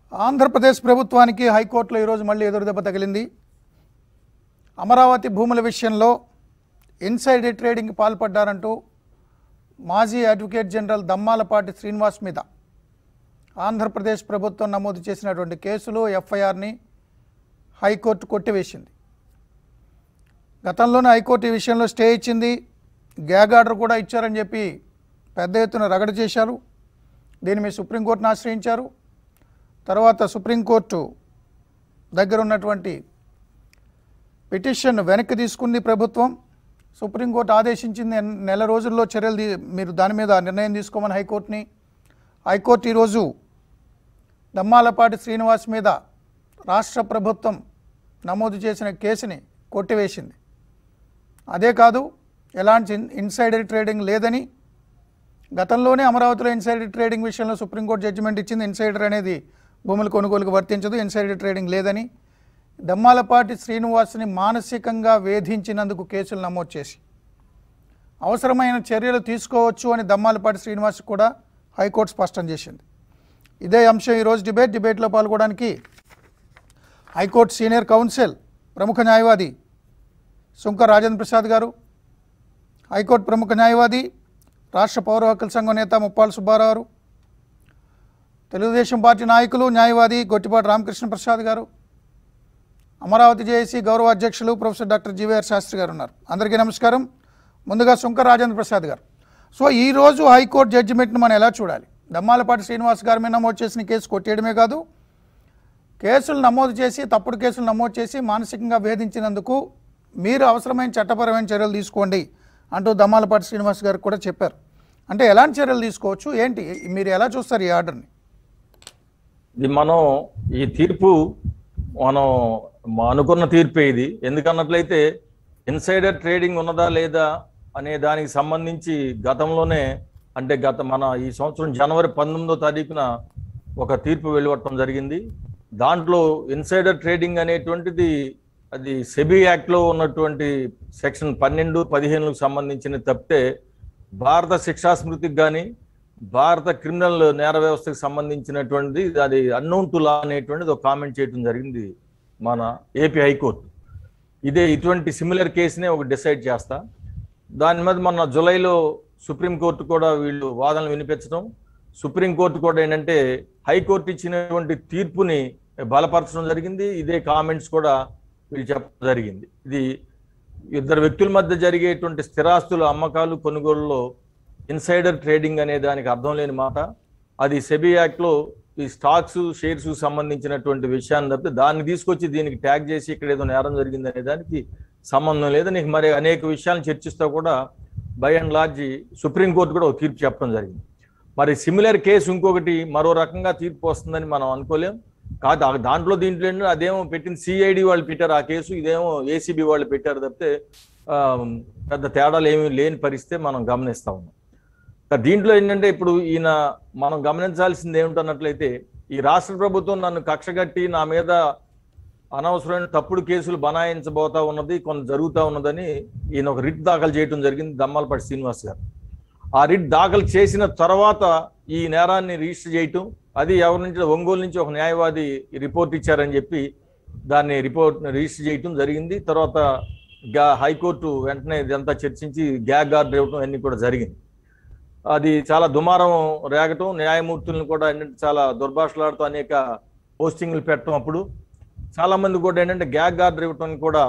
ఆంధ్రప్రదేశ్ ప్రభుత్వానికి హైకోర్టులో ఈరోజు మళ్ళీ ఎదురుదెబ్బ తగిలింది అమరావతి భూముల విషయంలో ఇన్సైడ్ ట్రేడింగ్కి పాల్పడ్డారంటూ మాజీ అడ్వకేట్ జనరల్ దమ్మాలపాటి శ్రీనివాస్ మీద ఆంధ్రప్రదేశ్ ప్రభుత్వం నమోదు చేసినటువంటి కేసులు ఎఫ్ఐఆర్ని హైకోర్టు కొట్టివేసింది గతంలోనే హైకోర్టు ఈ విషయంలో స్టే ఇచ్చింది గ్యాగ్ ఆర్డర్ కూడా ఇచ్చారని చెప్పి పెద్ద ఎత్తున రగడ చేశారు దీని మీద సుప్రీంకోర్టును ఆశ్రయించారు తర్వాత సుప్రీంకోర్టు దగ్గర ఉన్నటువంటి పిటిషన్ వెనక్కి తీసుకుంది ప్రభుత్వం సుప్రీంకోర్టు ఆదేశించింది నె- నెల రోజుల్లో చర్యలు తీ- మీరు దాని మీద నిర్ణయం తీసుకోమని హైకోర్టుని హైకోర్టు ఈరోజు దమ్మాలపాటి శ్రీనివాస్ మీద రాష్ట్ర ప్రభుత్వం నమోదు చేసిన కేసుని కొట్టివేసింది అదే కాదు ఎలాంటి ఇన్- ఇన్సైడర్ ట్రేడింగ్ లేదని గతంలోనే అమరావతిలో ఇన్సైడర్ ట్రేడింగ్ విషయంలో సుప్రీంకోర్టు జడ్జిమెంట్ ఇచ్చింది ఇన్సైడర్ అనేది భూముల కొనుగోలుకు వర్తించదు ఇన్సైడర్ ట్రేడింగ్ లేదని దమ్మాలపాటి శ్రీనివాస్ని మానసికంగా వేధించినందుకు కేసులు నమోదు చేసి అవసరమైన చర్యలు తీసుకోవచ్చు అని దమ్మాలపాటి శ్రీనివాస్ కూడా హైకోర్టు స్పష్టం చేసింది ఇదే అంశం ఈరోజు డిబేట్ డిబేట్లో పాల్గొనడానికి హైకోర్టు సీనియర్ కౌన్సిల్ ప్రముఖ న్యాయవాది సుంక రాజేంద్ర ప్రసాద్ గారు హైకోర్టు ప్రముఖ న్యాయవాది రాష్ట్ర పౌర హక్కుల సంఘం నేత ముప్పాల సుబ్బారావు గారు తెలుగుదేశం పార్టీ నాయకులు న్యాయవాది గొట్టిపాటి రామకృష్ణ ప్రసాద్ గారు అమరావతి జేఏసీ గౌరవ అధ్యక్షులు ప్రొఫెసర్ డాక్టర్ జీవీఆర్ శాస్త్రి గారు ఉన్నారు అందరికీ నమస్కారం ముందుగా సుంక రాజేంద్ర ప్రసాద్ గారు సో ఈ రోజు హైకోర్టు జడ్జిమెంట్ని మనం ఎలా చూడాలి దమ్మాలపాటి శ్రీనివాస్ గారి మీద నమోదు చేసిన కేసు కొట్టేయడమే కాదు కేసులు నమోదు చేసి తప్పుడు కేసులు నమోదు చేసి మానసికంగా వేధించినందుకు మీరు అవసరమైన చట్టపరమైన చర్యలు తీసుకోండి అంటూ దమ్మాలపాటి శ్రీనివాస్ గారు కూడా చెప్పారు అంటే ఎలాంటి చర్యలు తీసుకోవచ్చు ఏంటి మీరు ఎలా చూస్తారు ఈ ఆర్డర్ని ఇది మనం ఈ తీర్పు మనం మ- అనుకున్న తీర్పే ఇది ఎందుకన్నట్లయితే ఇన్సైడర్ ట్రేడింగ్ ఉన్నదా లేదా అనే దానికి సంబంధించి గతంలోనే అంటే గత మన ఈ సంవత్సరం జనవరి పంతొమ్మిదో తారీఖున ఒక తీర్పు వెలువడటం జరిగింది దాంట్లో ఇన్సైడర్ ట్రేడింగ్ అనేటువంటిది అది సెబీ యాక్ట్లో ఉన్నటువంటి సెక్షన్ పన్నెండు పదిహేనులకు సంబంధించిన తప్పితే భారత శిక్షా స్మృతికి కానీ భారత క్రిమినల్ నేర వ్యవస్థకు సంబంధించినటువంటిది అది అన్నోన్ టు లా అనేటువంటిది ఒక కామెంట్ చేయడం జరిగింది మన ఏపీ హైకోర్టు ఇదే ఇటువంటి సిమిలర్ కేసునే ఒక డిసైడ్ చేస్తా దాని మీద మొన్న జూలైలో సుప్రీంకోర్టు కూడా వీళ్ళు వాదనలు వినిపించడం సుప్రీంకోర్టు కూడా ఏంటంటే హైకోర్టు ఇచ్చినటువంటి తీర్పుని బలపరచడం జరిగింది ఇదే కామెంట్స్ కూడా వీళ్ళు చెప్పడం జరిగింది ఇది ఇద్దరు వ్యక్తుల మధ్య జరిగేటువంటి స్థిరాస్తుల అమ్మకాలు కొనుగోలులో ఇన్సైడర్ ట్రేడింగ్ అనే దానికి అర్థం లేని మాట అది సెబీ యాక్ట్లో ఈ స్టాక్స్ షేర్స్ సంబంధించినటువంటి విషయాన్ని తప్పితే దాన్ని తీసుకొచ్చి దీనికి ట్యాగ్ చేసి ఇక్కడ ఏదో నేరం జరిగింది అనే దానికి సంబంధం లేదు నీకు మరి అనేక విషయాలను చర్చిస్తూ కూడా బై అండ్ లార్జ్ సుప్రీంకోర్టు కూడా ఒక తీర్పు చెప్పడం జరిగింది మరి సిమిలర్ కేసు ఇంకొకటి మరో రకంగా తీర్పు వస్తుందని మనం అనుకోలేం కాదు ఆ దాంట్లో దీంట్లో ఏంటంటే అదేమో పెట్టింది సిఐడి వాళ్ళు పెట్టారు ఆ కేసు ఇదేమో ఏసీబీ వాళ్ళు పెట్టారు తప్పితే ఆ, పెద్ద తేడాలు ఏమీ లేని పరిస్థితి మనం గమనిస్తా ఉన్నాం ఇంకా దీంట్లో ఏంటంటే ఇప్పుడు ఈయన మనం గమనించాల్సింది ఏమిటన్నట్లయితే ఈ రాష్ట్ర ప్రభుత్వం నన్ను కక్షగట్టి నా మీద అనవసరమైన తప్పుడు కేసులు బనాయించబోతా ఉన్నది కొంత జరుగుతూ ఉన్నదని ఈయన ఒక రిట్ దాఖలు చేయడం జరిగింది దమ్మలపాటి శ్రీనివాస్ గారు ఆ రిట్ దాఖలు చేసిన తర్వాత ఈ నేరాన్ని రిజిస్టర్ చేయటం అది ఎవరి నుంచి ఒంగోలు నుంచి ఒక న్యాయవాది రిపోర్ట్ ఇచ్చారని చెప్పి దాన్ని రిపోర్ట్ రిజిస్టర్ చేయటం జరిగింది తర్వాత గా హైకోర్టు వెంటనే ఇదంతా చర్చించి గ్యాగ్ ఆర్డర్ ఇవ్వటం అన్ని కూడా జరిగింది అది చాలా దుమారం రేగటం న్యాయమూర్తులను కూడా ఏంటంటే చాలా దుర్భాషలాడుతూ అనేక పోస్టింగ్లు పెట్టడం అప్పుడు చాలా మంది కూడా ఏంటంటే గ్యాగ్ ఆర్డర్ ఇవ్వటం కూడా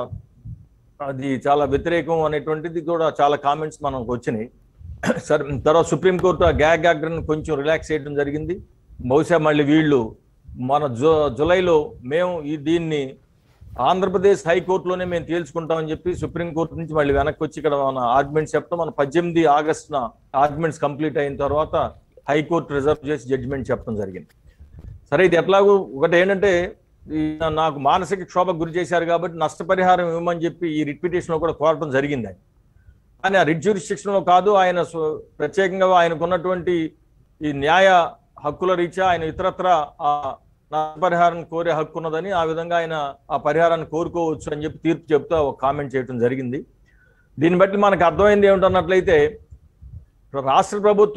అది చాలా వ్యతిరేకం అనేటువంటిది కూడా చాలా కామెంట్స్ మనకు వచ్చినాయి సరే తర్వాత సుప్రీంకోర్టు ఆ గ్యాగ్ ఆర్డర్ని కొంచెం రిలాక్స్ చేయడం జరిగింది బహుశా మళ్ళీ వీళ్ళు మన జు జులైలో మేము ఈ దీన్ని ఆంధ్రప్రదేశ్ హైకోర్టులోనే మేము తేల్చుకుంటామని చెప్పి సుప్రీంకోర్టు నుంచి మళ్ళీ వెనక్కి వచ్చి ఇక్కడ మన ఆర్గ్యుమెంట్స్ చెప్తాం మన పద్దెనిమిది ఆగస్టున ఆర్గ్యుమెంట్స్ కంప్లీట్ అయిన తర్వాత హైకోర్టు రిజర్వ్ చేసి జడ్జిమెంట్ చెప్పడం జరిగింది సరే ఇది ఎట్లాగో ఒకటి ఏంటంటే ఈ నాకు మానసిక క్షోభకు గురి చేశారు కాబట్టి నష్టపరిహారం ఇవ్వమని చెప్పి ఈ రిట్ పిటిషన్ లో కూడా కోరటం జరిగింది ఆయన కానీ ఆ రిట్ జ్యూరిస్టిక్షన్ లో కాదు ఆయన స్వ- ప్రత్యేకంగా ఆయనకున్నటువంటి ఈ న్యాయ హక్కుల రీత్యా ఆయన ఇతరత్ర ఆ నష్టపరిహారం కోరే హక్కు ఉన్నదని ఆ విధంగా ఆయన ఆ పరిహారాన్ని కోరుకోవచ్చు అని చెప్పి తీర్పు చెప్తూ ఒక కామెంట్ చేయడం జరిగింది దీన్ని బట్టి మనకు అర్థమైంది ఏమిటన్నట్లయితే రాష్ట్ర ప్రభుత్వం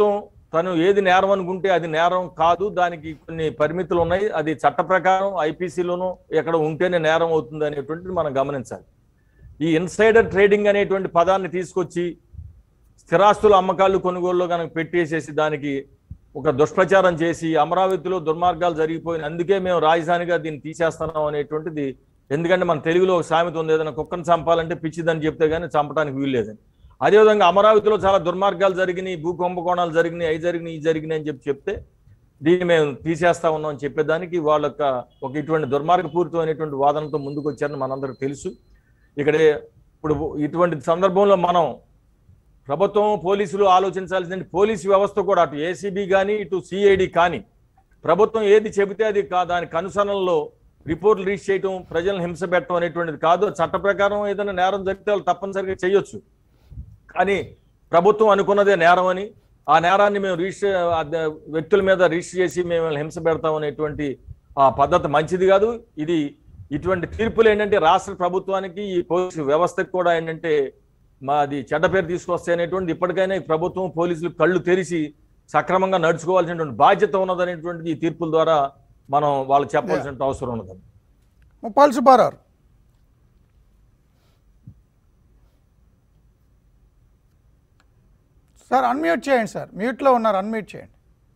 తను ఏది నేరం అనుకుంటే అది నేరం కాదు దానికి కొన్ని పరిమితులు ఉన్నాయి అది చట్ట ప్రకారం ఐపీసీలోనూ ఎక్కడ ఉంటేనే నేరం అవుతుంది అనేటువంటిది మనం గమనించాలి ఈ ఇన్సైడర్ ట్రేడింగ్ అనేటువంటి పదాన్ని తీసుకొచ్చి స్థిరాస్తుల అమ్మకాలు కొనుగోలులో కనుక పెట్టేసేసి దానికి ఒక దుష్ప్రచారం చేసి అమరావతిలో దుర్మార్గాలు జరిగిపోయిన అందుకే మేము రాజధానిగా దీన్ని తీసేస్తున్నాం అనేటువంటిది ఎందుకంటే మన తెలుగులో ఒక సామెత ఉంది ఏదైనా కుక్కను చంపాలంటే పిచ్చిదని చెప్తే కానీ చంపడానికి వీల్లేదని అదేవిధంగా అమరావతిలో చాలా దుర్మార్గాలు జరిగినాయి భూ కుంభకోణాలు జరిగినాయి అవి జరిగినాయి ఈ జరిగినాయి అని చెప్పి చెప్తే దీన్ని మేము తీసేస్తా ఉన్నాం అని చెప్పేదానికి వాళ్ళ యొక్క ఒక ఇటువంటి దుర్మార్గపూరితమైనటువంటి వాదనతో ముందుకు వచ్చారని మనందరికి తెలుసు ఇక్కడే ఇప్పుడు ఇటువంటి సందర్భంలో మనం ప్రభుత్వం పోలీసులు ఆలోచించాల్సింది పోలీసు వ్యవస్థ కూడా అటు ఏసీబీ కానీ ఇటు సిఐడి కానీ ప్రభుత్వం ఏది చెబితే అది కా దానికి అనుసరణలో రిపోర్ట్లు రీచ్ చేయటం ప్రజలను హింస పెట్టడం అనేటువంటిది కాదు చట్ట ప్రకారం ఏదైనా నేరం జరిగితే వాళ్ళు తప్పనిసరిగా చేయొచ్చు కానీ ప్రభుత్వం అనుకున్నదే నేరం అని ఆ నేరాన్ని మేము రిజిస్టర్ అద- వ్యక్తుల మీద రిజిస్టర్ చేసి మేము వాళ్ళని హింస పెడతాం అనేటువంటి ఆ పద్ధతి మంచిది కాదు ఇది ఇటువంటి తీర్పులు ఏంటంటే రాష్ట్ర ప్రభుత్వానికి ఈ పోలీసు వ్యవస్థకు కూడా ఏంటంటే మాది చెడ్డ పేరు తీసుకొస్తాయి అనేటువంటిది ఇప్పటికైనా ఈ ప్రభుత్వం పోలీసులు కళ్ళు తెరిచి సక్రమంగా నడుచుకోవాల్సినటువంటి బాధ్యత ఉన్నదనేటువంటిది ఈ తీర్పుల ద్వారా మనం వాళ్ళకి చెప్పాల్సిన అవసరం ఉన్నది ముప్పాల్ సుబ్బారావు సార్ అన్మ్యూట్ చేయండి సార్ మ్యూట్లో ఉన్నారు అన్మ్యూట్ చేయండి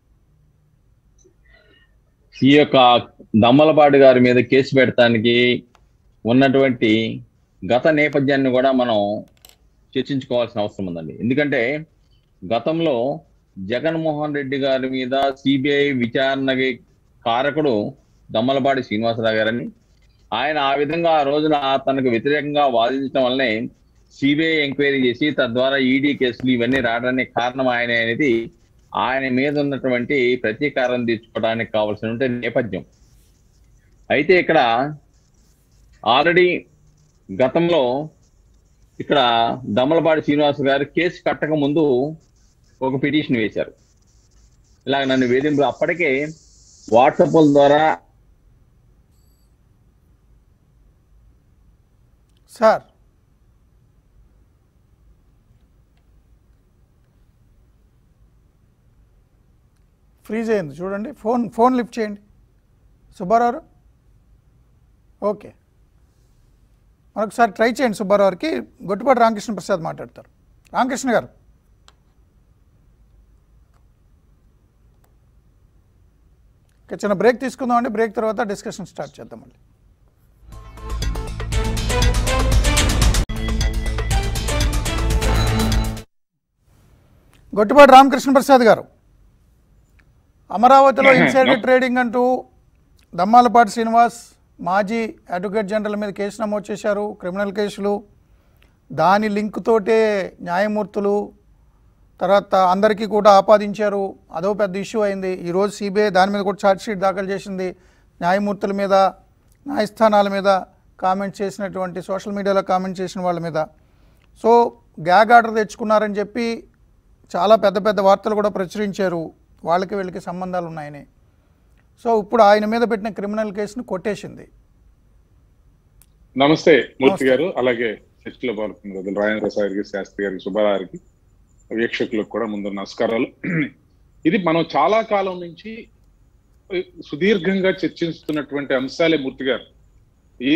ఈ యొక్క దమ్మలపాటి గారి మీద కేసు పెడతానికి ఉన్నటువంటి గత నేపథ్యాన్ని కూడా మనం చర్చించుకోవాల్సిన అవసరం ఉందండి ఎందుకంటే గతంలో జగన్మోహన్ రెడ్డి గారి మీద సిబిఐ విచారణకి కారకుడు దమ్మలపాటి శ్రీనివాసరావు గారని ఆయన ఆ విధంగా ఆ రోజున తనకు వ్యతిరేకంగా వాదించడం వల్లనే సిబిఐ ఎంక్వైరీ చేసి తద్వారా ఈడీ కేసులు ఇవన్నీ రావడానికి కారణం ఆయన అనేది ఆయన మీద ఉన్నటువంటి ప్రతీకారం తీర్చుకోవడానికి కావాల్సిన నేపథ్యం అయితే ఇక్కడ ఆల్రెడీ గతంలో ఇక్కడ దమ్మలపాటి శ్రీనివాస్ గారు కేసు కట్టక ముందు ఒక పిటిషన్ వేశారు ఇలాగ నన్ను వేధింపులు అప్పటికే వాట్సాప్ల ద్వారా సార్ ఫ్రీజ్ అయింది చూడండి ఫోన్ ఫోన్ లిఫ్ట్ చేయండి సుబ్బారావు ఓకే మరొకసారి ట్రై చేయండి సుబ్బారావుకి గొట్టిపాటి రామకృష్ణ ప్రసాద్ మాట్లాడతారు రామకృష్ణ గారు ఇక చిన్న బ్రేక్ తీసుకుందామండి బ్రేక్ తర్వాత డిస్కషన్ స్టార్ట్ చేద్దాం మళ్ళీ గొట్టిపాటి రామకృష్ణ ప్రసాద్ గారు అమరావతిలో ఇన్సైడర్ ట్రేడింగ్ అంటూ దమ్మాలపాటి శ్రీనివాస్ మాజీ అడ్వకేట్ జనరల్ మీద కేసు నమోదు చేశారు క్రిమినల్ కేసులు దాని లింక్ తోటే న్యాయమూర్తులు తర్వాత అందరికీ కూడా ఆపాదించారు అదో పెద్ద ఇష్యూ అయింది ఈరోజు సిబిఐ దాని మీద కూడా ఛార్జ్ షీట్ దాఖలు చేసింది న్యాయమూర్తుల మీద న్యాయస్థానాల మీద కామెంట్ చేసినటువంటి సోషల్ మీడియాలో కామెంట్ చేసిన వాళ్ళ మీద సో గ్యాగ్ ఆర్డర్ తెచ్చుకున్నారని చెప్పి చాలా పెద్ద పెద్ద వార్తలు కూడా ప్రచురించారు వాళ్ళకి వీళ్ళకి సంబంధాలు ఉన్నాయని సో ఇప్పుడు ఆయన మీద పెట్టిన క్రిమినల్ కేసును కొట్టేసింది నమస్తే మూర్తి నమస్తే. గారు అలాగే చర్చలో పాల్గొన్న రోజులు రాజేంద్ర ప్రసాద్ గారికి శాస్త్రి గారికి సుబ్బారావు గారికి వీక్షకులకు కూడా ముందు నమస్కారాలు ఇది మనం చాలా కాలం నుంచి సుదీర్ఘంగా చర్చిస్తున్నటువంటి అంశాలే మూర్తి గారు ఈ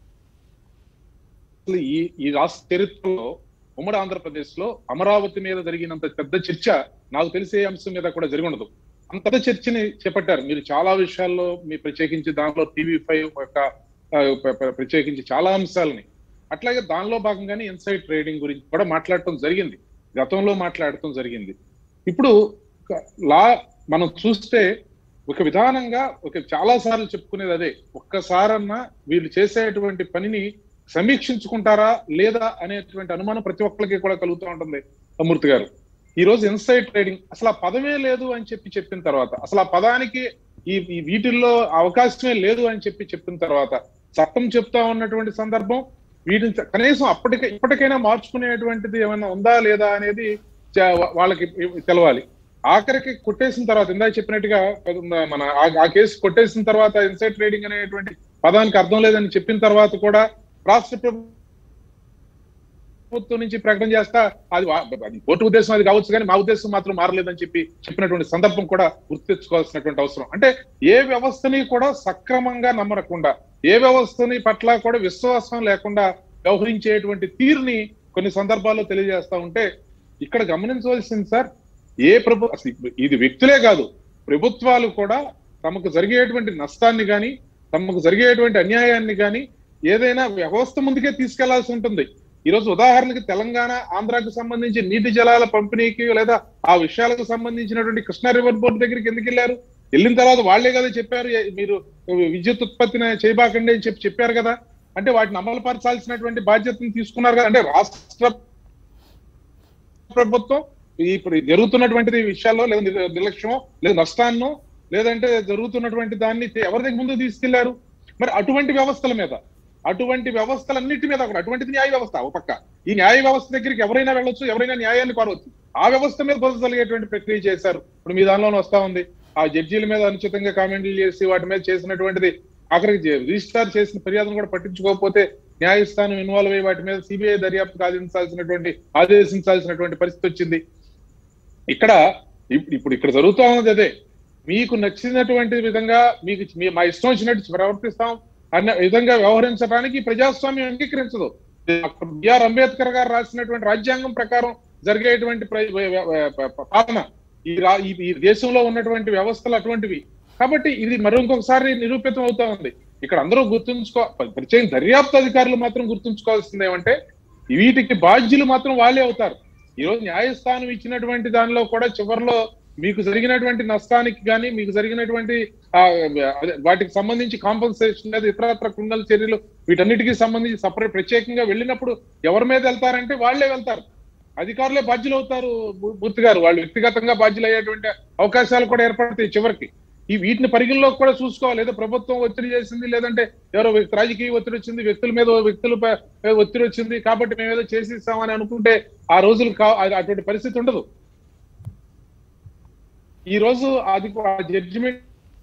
అసలు ఈ ఈ రాష్ట్ర చరిత్రలో ఉమ్మడి ఆంధ్రప్రదేశ్ లో అమరావతి మీద జరిగినంత పెద్ద చర్చ నాకు తెలిసే అంశం మీద కూడా జరిగి ఉండదు అంత పెద్ద చర్చని చేపట్టారు మీరు చాలా విషయాల్లో మీ ప్రత్యేకించి దానిలో టీవీ ఫైవ్ యొక్క ఆ, ప్ర- ప్ర- ప్రత్యేకించి చాలా అంశాలని అట్లాగే దానిలో భాగంగానే ఇన్సైడ్ ట్రేడింగ్ గురించి కూడా మాట్లాడటం జరిగింది గతంలో మాట్లాడటం జరిగింది ఇప్పుడు ఒక లా మనం చూస్తే ఒక విధానంగా ఒక చాలా సార్లు చెప్పుకునేది అదే ఒక్కసారన్నా వీళ్ళు చేసేటువంటి పనిని సమీక్షించుకుంటారా లేదా అనేటువంటి అనుమానం ప్రతి ఒక్కరికి కూడా కలుగుతూ ఉంటుంది మూర్తి గారు ఈ రోజు ఇన్సైడ్ ట్రేడింగ్ అసలు ఆ పదమే లేదు అని చెప్పి చెప్పిన తర్వాత అసలు ఆ పదానికి ఈ ఈ వీటిల్లో అవకాశమే లేదు అని చెప్పి చెప్పిన తర్వాత చట్టం చెప్తా ఉన్నటువంటి సందర్భం వీటిని చ- కనీసం అప్పటికే ఇప్పటికైనా మార్చుకునేటువంటిది ఏమైనా ఉందా లేదా అనేది చ- వా- వాళ్ళకి తెలవాలి ఆఖరికి కొట్టేసిన తర్వాత ఇందాక చెప్పినట్టుగా మన ఆ- ఆ కేసు కొట్టేసిన తర్వాత ఇన్సైడ్ ట్రేడింగ్ అనేటువంటి పదానికి అర్థం లేదని చెప్పిన తర్వాత కూడా రాష్ట్ర ప్రభుత్వం నుంచి ప్రకటన చేస్తా అది వా- అది కోర్టు ఉద్దేశం అది కావచ్చు కానీ మా ఉద్దేశం మాత్రం మారలేదని చెప్పి చెప్పినటువంటి సందర్భం కూడా గుర్తు తెచ్చుకోవాల్సినటువంటి అవసరం అంటే ఏ వ్యవస్థని కూడా సక్రమంగా నమ్మకుండా ఏ వ్యవస్థని పట్ల కూడా విశ్వాసం లేకుండా వ్యవహరించేటువంటి తీరుని కొన్ని సందర్భాల్లో తెలియజేస్తా ఉంటే ఇక్కడ గమనించవలసింది సార్ ఏ ప్రభు అసలు ఇప్పుడు ఇది వ్యక్తులే కాదు ప్రభుత్వాలు కూడా తమకు జరిగేటువంటి నష్టాన్ని గాని తమకు జరిగేటువంటి అన్యాయాన్ని గాని ఏదైనా వ్యవస్థ ముందుకే తీసుకెళ్లాల్సి ఉంటుంది ఈ రోజు ఉదాహరణకి తెలంగాణ ఆంధ్రాకు సంబంధించి నీటి జలాల పంపిణీకి లేదా ఆ విషయాలకు సంబంధించినటువంటి కృష్ణా రివర్ బోర్డు దగ్గరికి ఎందుకు వెళ్ళారు వెళ్ళిన తర్వాత వాళ్లే కదా చెప్పారు ఏ- మీరు విద్యుత్ ఉత్పత్తిని చేయబాకండి అని చెప్పి చెప్పారు కదా అంటే వాటిని అమలుపరచాల్సినటువంటి బాధ్యతను తీసుకున్నారు కదా అంటే రాష్ట్ర ప్రభుత్వం ఈ ఇప్పుడు జరుగుతున్నటువంటి విషయాల్లో లేదా నిర్- నిర్లక్ష్యమో లేదా నష్టాన్నో లేదంటే జరుగుతున్నటువంటి దాన్ని తే- ఎవరి దగ్గర ముందు తీసుకెళ్లారు మరి అటువంటి వ్యవస్థల మీద అటువంటి వ్యవస్థలన్నిటి మీద కూడా అటువంటిది న్యాయ వ్యవస్థ ఒక పక్క ఈ న్యాయ వ్యవస్థ దగ్గరికి ఎవరైనా వెళ్ళొచ్చు ఎవరైనా న్యాయాన్ని కోరవచ్చు ఆ వ్యవస్థ మీద బురదలిగేటువంటి ప్రక్రియ చేశారు ఇప్పుడు మీ దానిలోనే వస్తా ఉంది ఆ జడ్జీల మీద అనుచితంగా కామెంట్లు చేసి వాటి మీద చేసినటువంటిది ఆఖరికి జే- రిజిస్ట్రార్ చేసిన ఫిర్యాదును కూడా పట్టించుకోకపోతే న్యాయస్థానం ఇన్వాల్వ్ అయ్యి వాటి మీద సిబిఐ దర్యాప్తు ఆదేశించాల్సినటువంటి ఆదేశించాల్సినటువంటి పరిస్థితి వచ్చింది ఇక్కడ ఇప్- ఇప్పుడు ఇక్కడ జరుగుతూ ఉన్నది అదే మీకు నచ్చినటువంటి విధంగా మీకు మీ- మా ఇష్టం వచ్చినట్టు ప్రవర్తిస్తాం అన్న విధంగా వ్యవహరించడానికి ప్రజాస్వామ్యం అంగీకరించదు డాక్టర్ బిఆర్ అంబేద్కర్ గారు రాసినటువంటి రాజ్యాంగం ప్రకారం జరిగేటువంటి ప్ర- వ్య- వ్య- వ్య- పాలన ఈ రా- ఈ- ఈ దేశంలో ఉన్నటువంటి వ్యవస్థలు అటువంటివి కాబట్టి ఇది మరి ఇంకొకసారి నిరూపితం అవుతా ఉంది ఇక్కడ అందరూ గుర్తుంచుకో ప్రత్యేక దర్యాప్తు అధికారులు మాత్రం గుర్తుంచుకోవాల్సింది ఏమంటే వీటికి బాధ్యులు మాత్రం వాళ్ళే అవుతారు ఈ రోజు న్యాయస్థానం ఇచ్చినటువంటి దానిలో కూడా చివరిలో మీకు జరిగినటువంటి నష్టానికి కానీ మీకు జరిగినటువంటి ఆ, అదే, వాటికి సంబంధించి కాంపన్సేషన్ లేదా ఇతరత్ర క్రిమినల్ చర్యలు వీటన్నిటికీ సంబంధించి సపరేట్ ప్రత్యేకంగా వెళ్ళినప్పుడు ఎవరి మీద వెళ్తారంటే వాళ్ళే వెళ్తారు అధికారులే బాధ్యులు అవుతారు మూ- మూర్తి గారు వాళ్ళు వ్యక్తిగతంగా బాధ్యులు అయ్యేటువంటి అవకాశాలు కూడా ఏర్పడతాయి చివరికి ఈ వీటిని పరిగణలో కూడా చూసుకోవాలి ఏదో ప్రభుత్వం ఒత్తిడి చేసింది లేదంటే ఎవరో వ్యక్తి- రాజకీయ ఒత్తిడి వచ్చింది వ్యక్తుల మీద వ్యక్తుల పై ఒత్తిడి వచ్చింది కాబట్టి మేము ఏదో చేసిస్తామని అనుకుంటే ఆ రోజులు కా అది అటువంటి పరిస్థితి ఉండదు ఈ రోజు అది జడ్జిమెంట్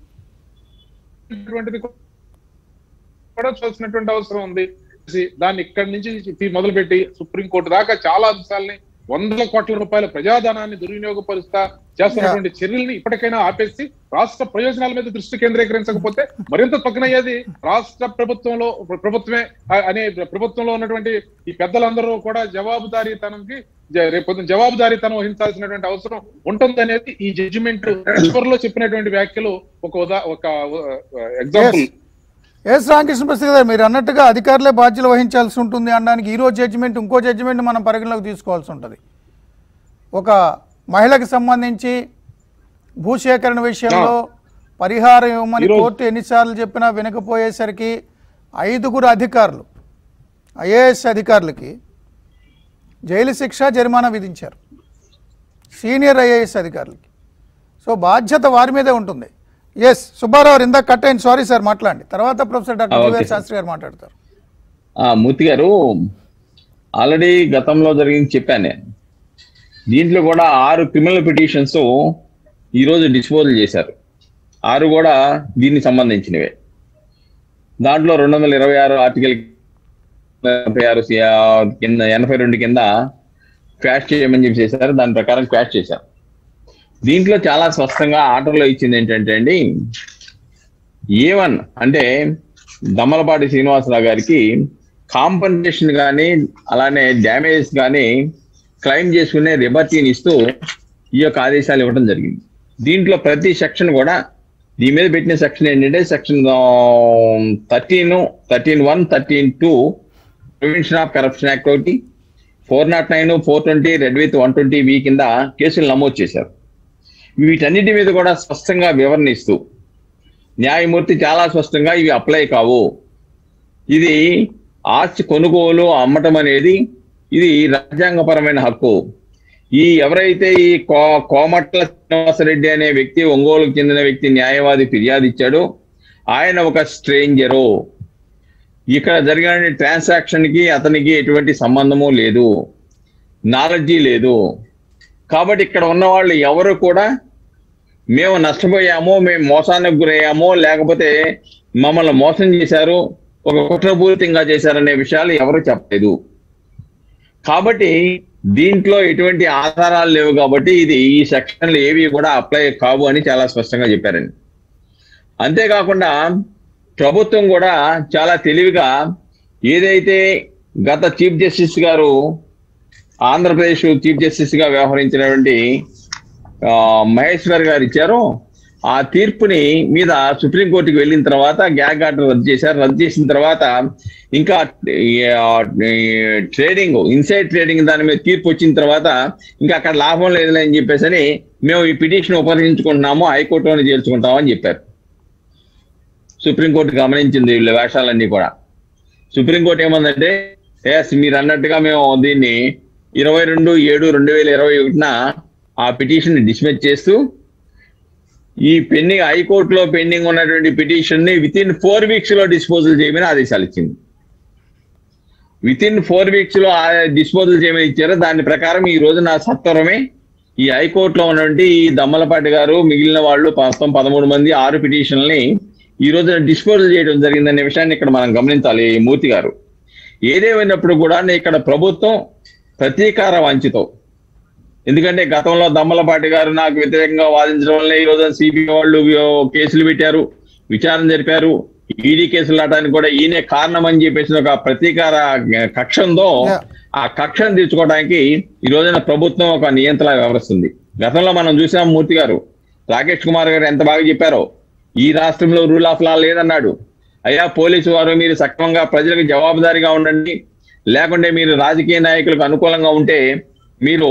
కూడా చూసినటువంటి అవసరం ఉంది దాన్ని ఇక్కడి నుంచి తీ- మొదలుపెట్టి సుప్రీంకోర్టు దాకా చాలా అంశాలని వందల కోట్ల రూపాయల ప్రజాధనాన్ని దుర్వినియోగపరుస్తా చేస్తున్నటువంటి చర్యల్ని ఇప్పటికైనా ఆపేసి రాష్ట్ర ప్రయోజనాల మీద దృష్టి కేంద్రీకరించకపోతే మరింత తొక్కనయ్యేది రాష్ట్ర ప్రభుత్వంలో ప్రభుత్వమే అ- అనే ప్రభుత్వంలో ఉన్నటువంటి ఈ పెద్దలందరూ కూడా జవాబుదారీతనంకి జ- రేపు పొద్దున్న జవాబుదారీతనం వహించాల్సినటువంటి అవసరం ఉంటుంది అనేది ఈ జడ్జిమెంట్ చివరిలో చెప్పినటువంటి వ్యాఖ్యలు ఒక ఉదా ఒక ఎగ్జాంపుల్ ఎస్ రామకృష్ణ ప్రసాద్ గారు మీరు అన్నట్టుగా అధికారులే బాధ్యతలు వహించాల్సి ఉంటుంది అనడానికి ఈ రోజు జడ్జిమెంట్ ఇంకో జడ్జిమెంట్ మనం పరిగణలోకి తీసుకోవాల్సి ఉంటుంది ఒక మహిళకి సంబంధించి భూసేకరణ విషయంలో పరిహారం ఇవ్వమని ఈరోజు- కోర్టు ఎన్నిసార్లు చెప్పినా వినకపోయేసరికి ఐదుగురు అధికారులు ఐఏఎస్ అధికారులకి జైలు శిక్ష జరిమానా విధించారు సీనియర్ ఐఏఎస్ అధికారులకి సో బాధ్యత వారి మీదే ఉంటుంది ఎస్ సుబ్బారావు గారు ఇందాక కట్ అయింది సారీ సార్ మాట్లాడండి తర్వాత ప్రొఫెసర్ ఆ, డాక్టర్ ఓకే జువేర్ సార్. శాస్త్రి గారు మాట్లాడతారు ఆ మూర్తి గారు ఆల్రెడీ గతంలో జరిగింది చెప్పాను నేను దీంట్లో కూడా ఆరు క్రిమినల్ పిటిషన్స్ ఈ రోజు డిస్పోజల్ చేశారు ఆరు కూడా దీనికి సంబంధించినవే దాంట్లో రెండు వందల ఇరవై ఆరు ఆర్టికల్ ఎనభై ఆరు సి- ఆ, కింద ఎనభై రెండు కింద క్వాష్ చేయమని చెప్పి చేశారు దాని ప్రకారం క్వాష్ చేశారు దీంట్లో చాలా స్పష్టంగా ఆర్డర్లో ఇచ్చింది ఏంటంటే అండి ఏ వన్ అంటే దమ్మలపాటి శ్రీనివాసరావు గారికి కాంపన్సేషన్ కానీ అలానే డ్యామేజెస్ కానీ క్లెయిమ్ చేసుకునే లిబర్టీని ఇస్తూ ఈ యొక్క ఆదేశాలు ఇవ్వడం జరిగింది దీంట్లో ప్రతి సెక్షన్ కూడా దీని మీద పెట్టిన సెక్షన్ ఏంటంటే section thirteen thirteen one thirteen two prevention of corruption act ఒకటి four not nine four twenty read with one twenty B కింద కేసులు నమోదు చేశారు వీటన్నిటి మీద కూడా స్పష్టంగా వివరణ ఇస్తూ న్యాయమూర్తి చాలా స్పష్టంగా ఇవి అప్లై కావు ఇది ఆస్తి కొనుగోలు అమ్మటం అనేది ఇది రాజ్యాంగపరమైన హక్కు ఈ ఎవరైతే ఈ కో కోమట్ల శ్రీనివాసరెడ్డి అనే వ్యక్తి ఒంగోలుకు చెందిన వ్యక్తి న్యాయవాది ఫిర్యాదు ఇచ్చాడు ఆయన ఒక స్ట్రేంజరు ఇక్కడ జరిగిన ట్రాన్సాక్షన్ కి అతనికి ఎటువంటి సంబంధము లేదు నాలెడ్జి లేదు కాబట్టి ఇక్కడ ఉన్న వాళ్ళు ఎవరు కూడా మేము నష్టపోయాము మేము మోసానికి గురయ్యాము లేకపోతే మమ్మల్ని మోసం చేశారు ఒక కుట్రపూరితంగా చేశారనే విషయాలు ఎవరు చెప్పలేదు కాబట్టి దీంట్లో ఎటువంటి ఆధారాలు లేవు కాబట్టి ఇది ఈ సెక్షన్లు ఏవి కూడా అప్లై కావు అని చాలా స్పష్టంగా చెప్పారండి అంతేకాకుండా ప్రభుత్వం కూడా చాలా తెలివిగా ఏదైతే గత చీఫ్ జస్టిస్ గారు ఆంధ్రప్రదేశ్ చీఫ్ జస్టిస్ గా వ్యవహరించినటువంటి ఆ, మహేశ్వర్ గారు ఇచ్చారో ఆ తీర్పుని మీద సుప్రీంకోర్టుకి వెళ్ళిన తర్వాత గ్యాగ్ ఆర్డర్ రద్దు చేశారు రద్దు చేసిన తర్వాత ఇంకా ఈ, ఆ, ఈ ట్రేడింగ్ ఇన్సైడ్ ట్రేడింగ్ దాని మీద తీర్పు వచ్చిన తర్వాత ఇంకా అక్కడ లాభం లేదులే అని చెప్పేసి అని మేము ఈ పిటిషన్ ఉపయోగించుకుంటున్నాము హైకోర్టులోనే చేర్చుకుంటాము అని చెప్పారు సుప్రీంకోర్టు గమనించింది వీళ్ళ వేషాలన్నీ కూడా సుప్రీంకోర్టు ఏమందంటే ఎస్ మీరు అన్నట్టుగా మేము దీన్ని ఇరవై రెండు ఏడు రెండు వేల ఇరవై ఒకటిన ఆ పిటిషన్ డిస్మిస్ చేస్తూ ఈ పెండింగ్ హైకోర్టులో పెండింగ్ ఉన్నటువంటి పిటిషన్ ని విత్ ఇన్ ఫోర్ వీక్స్ లో డిస్పోజల్ చేయమని ఆదేశాలు ఇచ్చింది విత్ ఇన్ ఫోర్ వీక్స్ లో డిస్పోజల్ చేయమని ఇచ్చారో దాని ప్రకారం ఈ రోజున సత్వరమే ఈ హైకోర్టులో ఉన్నటువంటి ఈ దమ్మలపాటి గారు మిగిలిన వాళ్ళు మొత్తం పదమూడు మంది ఆరు పిటిషన్లని ఈ రోజున డిస్పోజల్ చేయడం జరిగిందనే విషయాన్ని ఇక్కడ మనం గమనించాలి ఈ మూర్తి గారు ఏదేమైనప్పుడు కూడా ఇక్కడ ప్రభుత్వం ప్రతీకార వాంఛతో ఎందుకంటే గతంలో దమ్మలపాటి గారు నాకు వ్యతిరేకంగా వాదించడం వల్ల ఈ రోజు సిబిఐ వాళ్ళు కేసులు పెట్టారు విచారణ జరిపారు ఈడీ కేసులు రావడానికి కూడా ఈయనే కారణం అని చెప్పేసి ఒక ప్రతీకార కక్షంతో Yeah. ఆ కక్షను తీర్చుకోవడానికి ఈ రోజున ప్రభుత్వం ఒక నియంత్రణ వ్యవహరిస్తుంది గతంలో మనం చూసాం మూర్తి గారు రాకేష్ కుమార్ గారు ఎంత బాగా చెప్పారో ఈ రాష్ట్రంలో రూల్ ఆఫ్ లా లేదన్నాడు అయ్యా పోలీసు వారు మీరు సక్రమంగా ప్రజలకు జవాబుదారీగా ఉండండి లేకుంటే మీరు రాజకీయ నాయకులకు అనుకూలంగా ఉంటే మీరు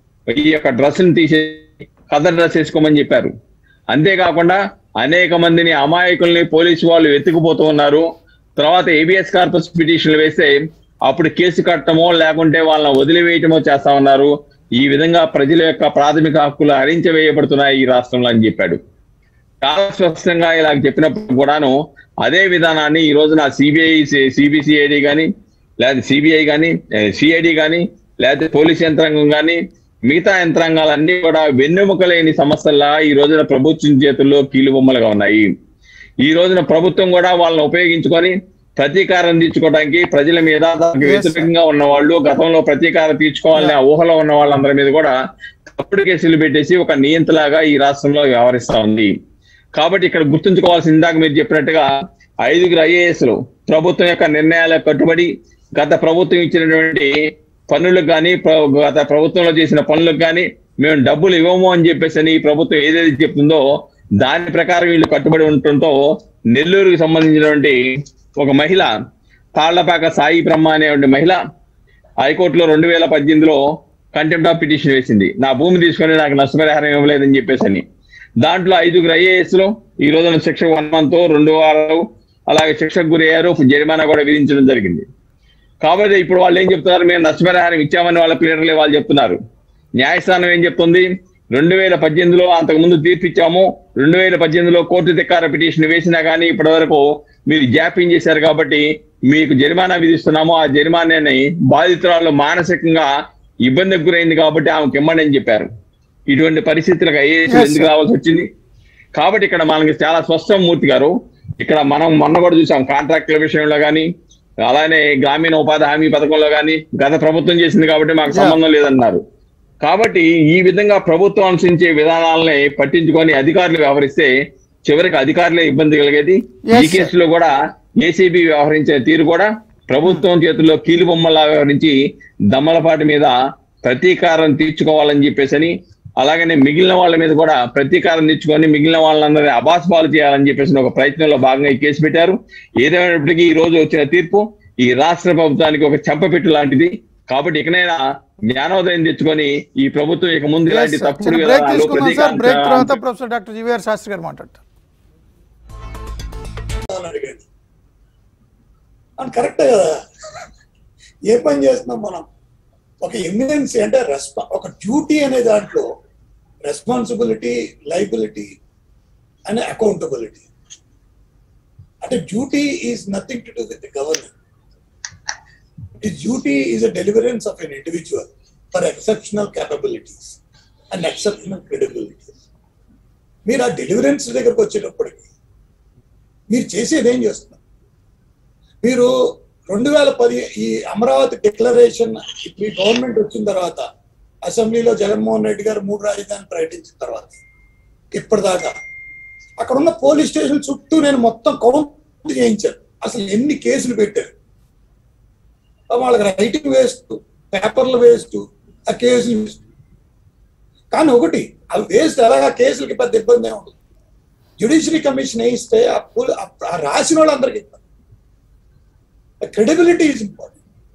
ఈ యొక్క డ్రెస్ ని తీసే కదర్ డ్రెస్ వేసుకోమని చెప్పారు అంతేకాకుండా అనేక మందిని అమాయకుల్ని పోలీసు వాళ్ళు వెతుకుపోతూ ఉన్నారు తర్వాత ఏబిఎస్ కార్పస్ పిటిషన్లు వేస్తే అప్పుడు కేసు కట్టమో లేకుంటే వాళ్ళని వదిలివేయటమో చేస్తా ఉన్నారు ఈ విధంగా ప్రజల యొక్క ప్రాథమిక హక్కులు హరించవేయబడుతున్నాయి ఈ రాష్ట్రంలో అని చెప్పాడు చాలా స్పష్టంగా ఇలా చెప్పినప్పుడు కూడాను అదే విధానాన్ని ఈ రోజున సిబిఐ సిబిసిఐడి కానీ లేదా సిబిఐ కానీ సిఐడి కానీ లేకపోతే పోలీస్ యంత్రాంగం కానీ మిగతా యంత్రాంగాలన్నీ కూడా వెన్నెముక లేని సమస్యల్లా ఈ రోజున ప్రభుత్వం చేతుల్లో కీలుబొమ్మలుగా ఉన్నాయి ఈ రోజున ప్రభుత్వం కూడా వాళ్ళని ఉపయోగించుకొని ప్రతీకారం తీర్చుకోవడానికి ప్రజల మీద దానికి Yes, sir. వ్యతిరేకంగా ఉన్న వాళ్ళు గతంలో ప్రతీకారం తీర్చుకోవాలనే ఆ ఊహలో ఉన్న వాళ్ళందరి మీద కూడా తప్పుడు కేసులు పెట్టేసి ఒక నియంత్రలాగా ఈ రాష్ట్రంలో వ్యవహరిస్తా ఉంది కాబట్టి ఇక్కడ గుర్తుంచుకోవాల్సిన ఇందాక మీరు చెప్పినట్టుగా ఐదుగురు ఐఏఎస్లు ప్రభుత్వం యొక్క నిర్ణయాలకు కట్టుబడి గత ప్రభుత్వం ఇచ్చినటువంటి పన్నులకు కానీ గత ప్రభుత్వంలో చేసిన పనులకు కానీ మేము డబ్బులు ఇవ్వము అని చెప్పేసి అని ఈ ప్రభుత్వం ఏదైతే చెప్తుందో దాని ప్రకారం వీళ్ళు కట్టుబడి ఉండటంతో నెల్లూరుకి సంబంధించినటువంటి ఒక మహిళ తాళ్లపాక సాయి బ్రహ్మ అనేటువంటి మహిళ హైకోర్టులో రెండు వేల పద్దెనిమిదిలో కంటెంప్ట్ ఆఫ్ పిటిషన్ వేసింది నా భూమి తీసుకొని నాకు నష్టపరిహారం ఇవ్వలేదని చెప్పేసి అని దాంట్లో ఐదుగురు ఐఏఎస్ లో ఈ రోజున శిక్ష వన్ మంత్ రెండు వారాలు అలాగే శిక్షకు గురయ్యారు జరిమానా కూడా విధించడం జరిగింది కాబట్టి ఇప్పుడు వాళ్ళు ఏం చెప్తున్నారు మేము నష్టపరిహారం ఇచ్చామని వాళ్ళ ప్లేయర్లే వాళ్ళు చెప్తున్నారు న్యాయస్థానం ఏం చెప్తుంది రెండు వేల పద్దెనిమిదిలో అంతకుముందు తీర్పు ఇచ్చాము రెండు వేల పద్దెనిమిదిలో కోర్టు ధిక్కార పిటిషన్ వేసినా కానీ ఇప్పటి వరకు మీరు జాప్యం చేశారు కాబట్టి మీకు జరిమానా విధిస్తున్నాము ఆ జరిమానాని బాధితురాలు మానసికంగా ఇబ్బందికి గురైంది కాబట్టి ఆమెకి ఇమ్మండి అని చెప్పారు ఇటువంటి పరిస్థితులకు ఐఏఎస్ Yes, ఎందుకు sir. రావాల్సి వచ్చింది కాబట్టి ఇక్కడ మనకి చాలా స్పష్టం మూర్తి గారు ఇక్కడ మనం మొన్న కూడా చూసాం కాంట్రాక్టుల విషయంలో కానీ అలానే గ్రామీణ ఉపాధి హామీ పథకంలో కానీ గత ప్రభుత్వం చేసింది కాబట్టి మాకు Yeah. సంబంధం లేదన్నారు కాబట్టి ఈ విధంగా ప్రభుత్వం అనుసరించే విధానాలని పట్టించుకొని అధికారులు వ్యవహరిస్తే చివరికి అధికారులే ఇబ్బంది కలిగేది Yes, ఈ sir. కేసులో కూడా ఏసీబీ వ్యవహరించే తీరు కూడా ప్రభుత్వం చేతుల్లో కీలు బొమ్మలా వ్యవహరించి దమ్మలపాటి మీద ప్రతీకారం తీర్చుకోవాలని చెప్పేసి అలాగనే మిగిలిన వాళ్ళ మీద కూడా ప్రతీకారం తెచ్చుకొని మిగిలిన వాళ్ళందరినీ అబాస్పాలు చేయాలని చెప్పేసి ఒక ప్రయత్నంలో భాగంగా ఈ కేసు పెట్టారు ఏదైనప్పటికీ ఈ రోజు వచ్చిన తీర్పు ఈ రాష్ట్ర ప్రభుత్వానికి ఒక చెంపపెట్టు లాంటిది కాబట్టి ఇకనైనా జ్ఞానోదయం తెచ్చుకొని ఈ ప్రభుత్వం ఇక ముందు ఇలాంటి తప్పుడు బ్రేక్ విధానాలు తీసుకుందాం సార్ బ్రేక్ తర్వాత ప్రతీకారం ప్రొఫెసర్ డాక్టర్ జివిఆర్ శాస్త్రి గారు మాట్లాడతారు అని అడిగాడు అని కరెక్టే కదా ఏ పని చేస్తున్నాం మనం ఒక ఎమినెన్సీ అంటే రెస్పా ఒక డ్యూటీ అనే దాంట్లో రెస్పాన్సిబిలిటీ లైబిలిటీ అండ్ అకౌంటబిలిటీ అంటే duty is nothing to do with the government his duty is a deliverance of an individual for exceptional capabilities and exceptional credibilities మీరు ఆ డెలివరెన్స్ దగ్గరకు వచ్చేటప్పటికి మీరు చేసేది ఏం చేస్తున్నారు మీరు రెండు వేల పది ఈ అమరావతి డిక్లరేషన్ ఈ గవర్నమెంట్ వచ్చిన తర్వాత అసెంబ్లీలో జగన్మోహన్ రెడ్డి గారు మూడు రాజధాని ప్రకటించిన తర్వాత ఇప్పటిదాకా అక్కడ ఉన్న పోలీస్ స్టేషన్ చుట్టూ నేను మొత్తం కౌంట్ చేయించాను అసలు ఎన్ని కేసులు పెట్టారు పాపం వాళ్ళకి రైటింగ్ వేస్ట్ పేపర్లు వేస్ట్ ఆ కేసులు వేస్ట్ కానీ ఒకటి అవి వేస్ట్ ఎలాగా కేసులకి పెద్ద ఇబ్బంది ఏమి ఉండదు జ్యుడిషియరీ కమిషన్ వేయిస్తే ఆ పోల్- ఆ- ఆ రాసిన వాళ్ళందరికీ ఇబ్బంది credibility is important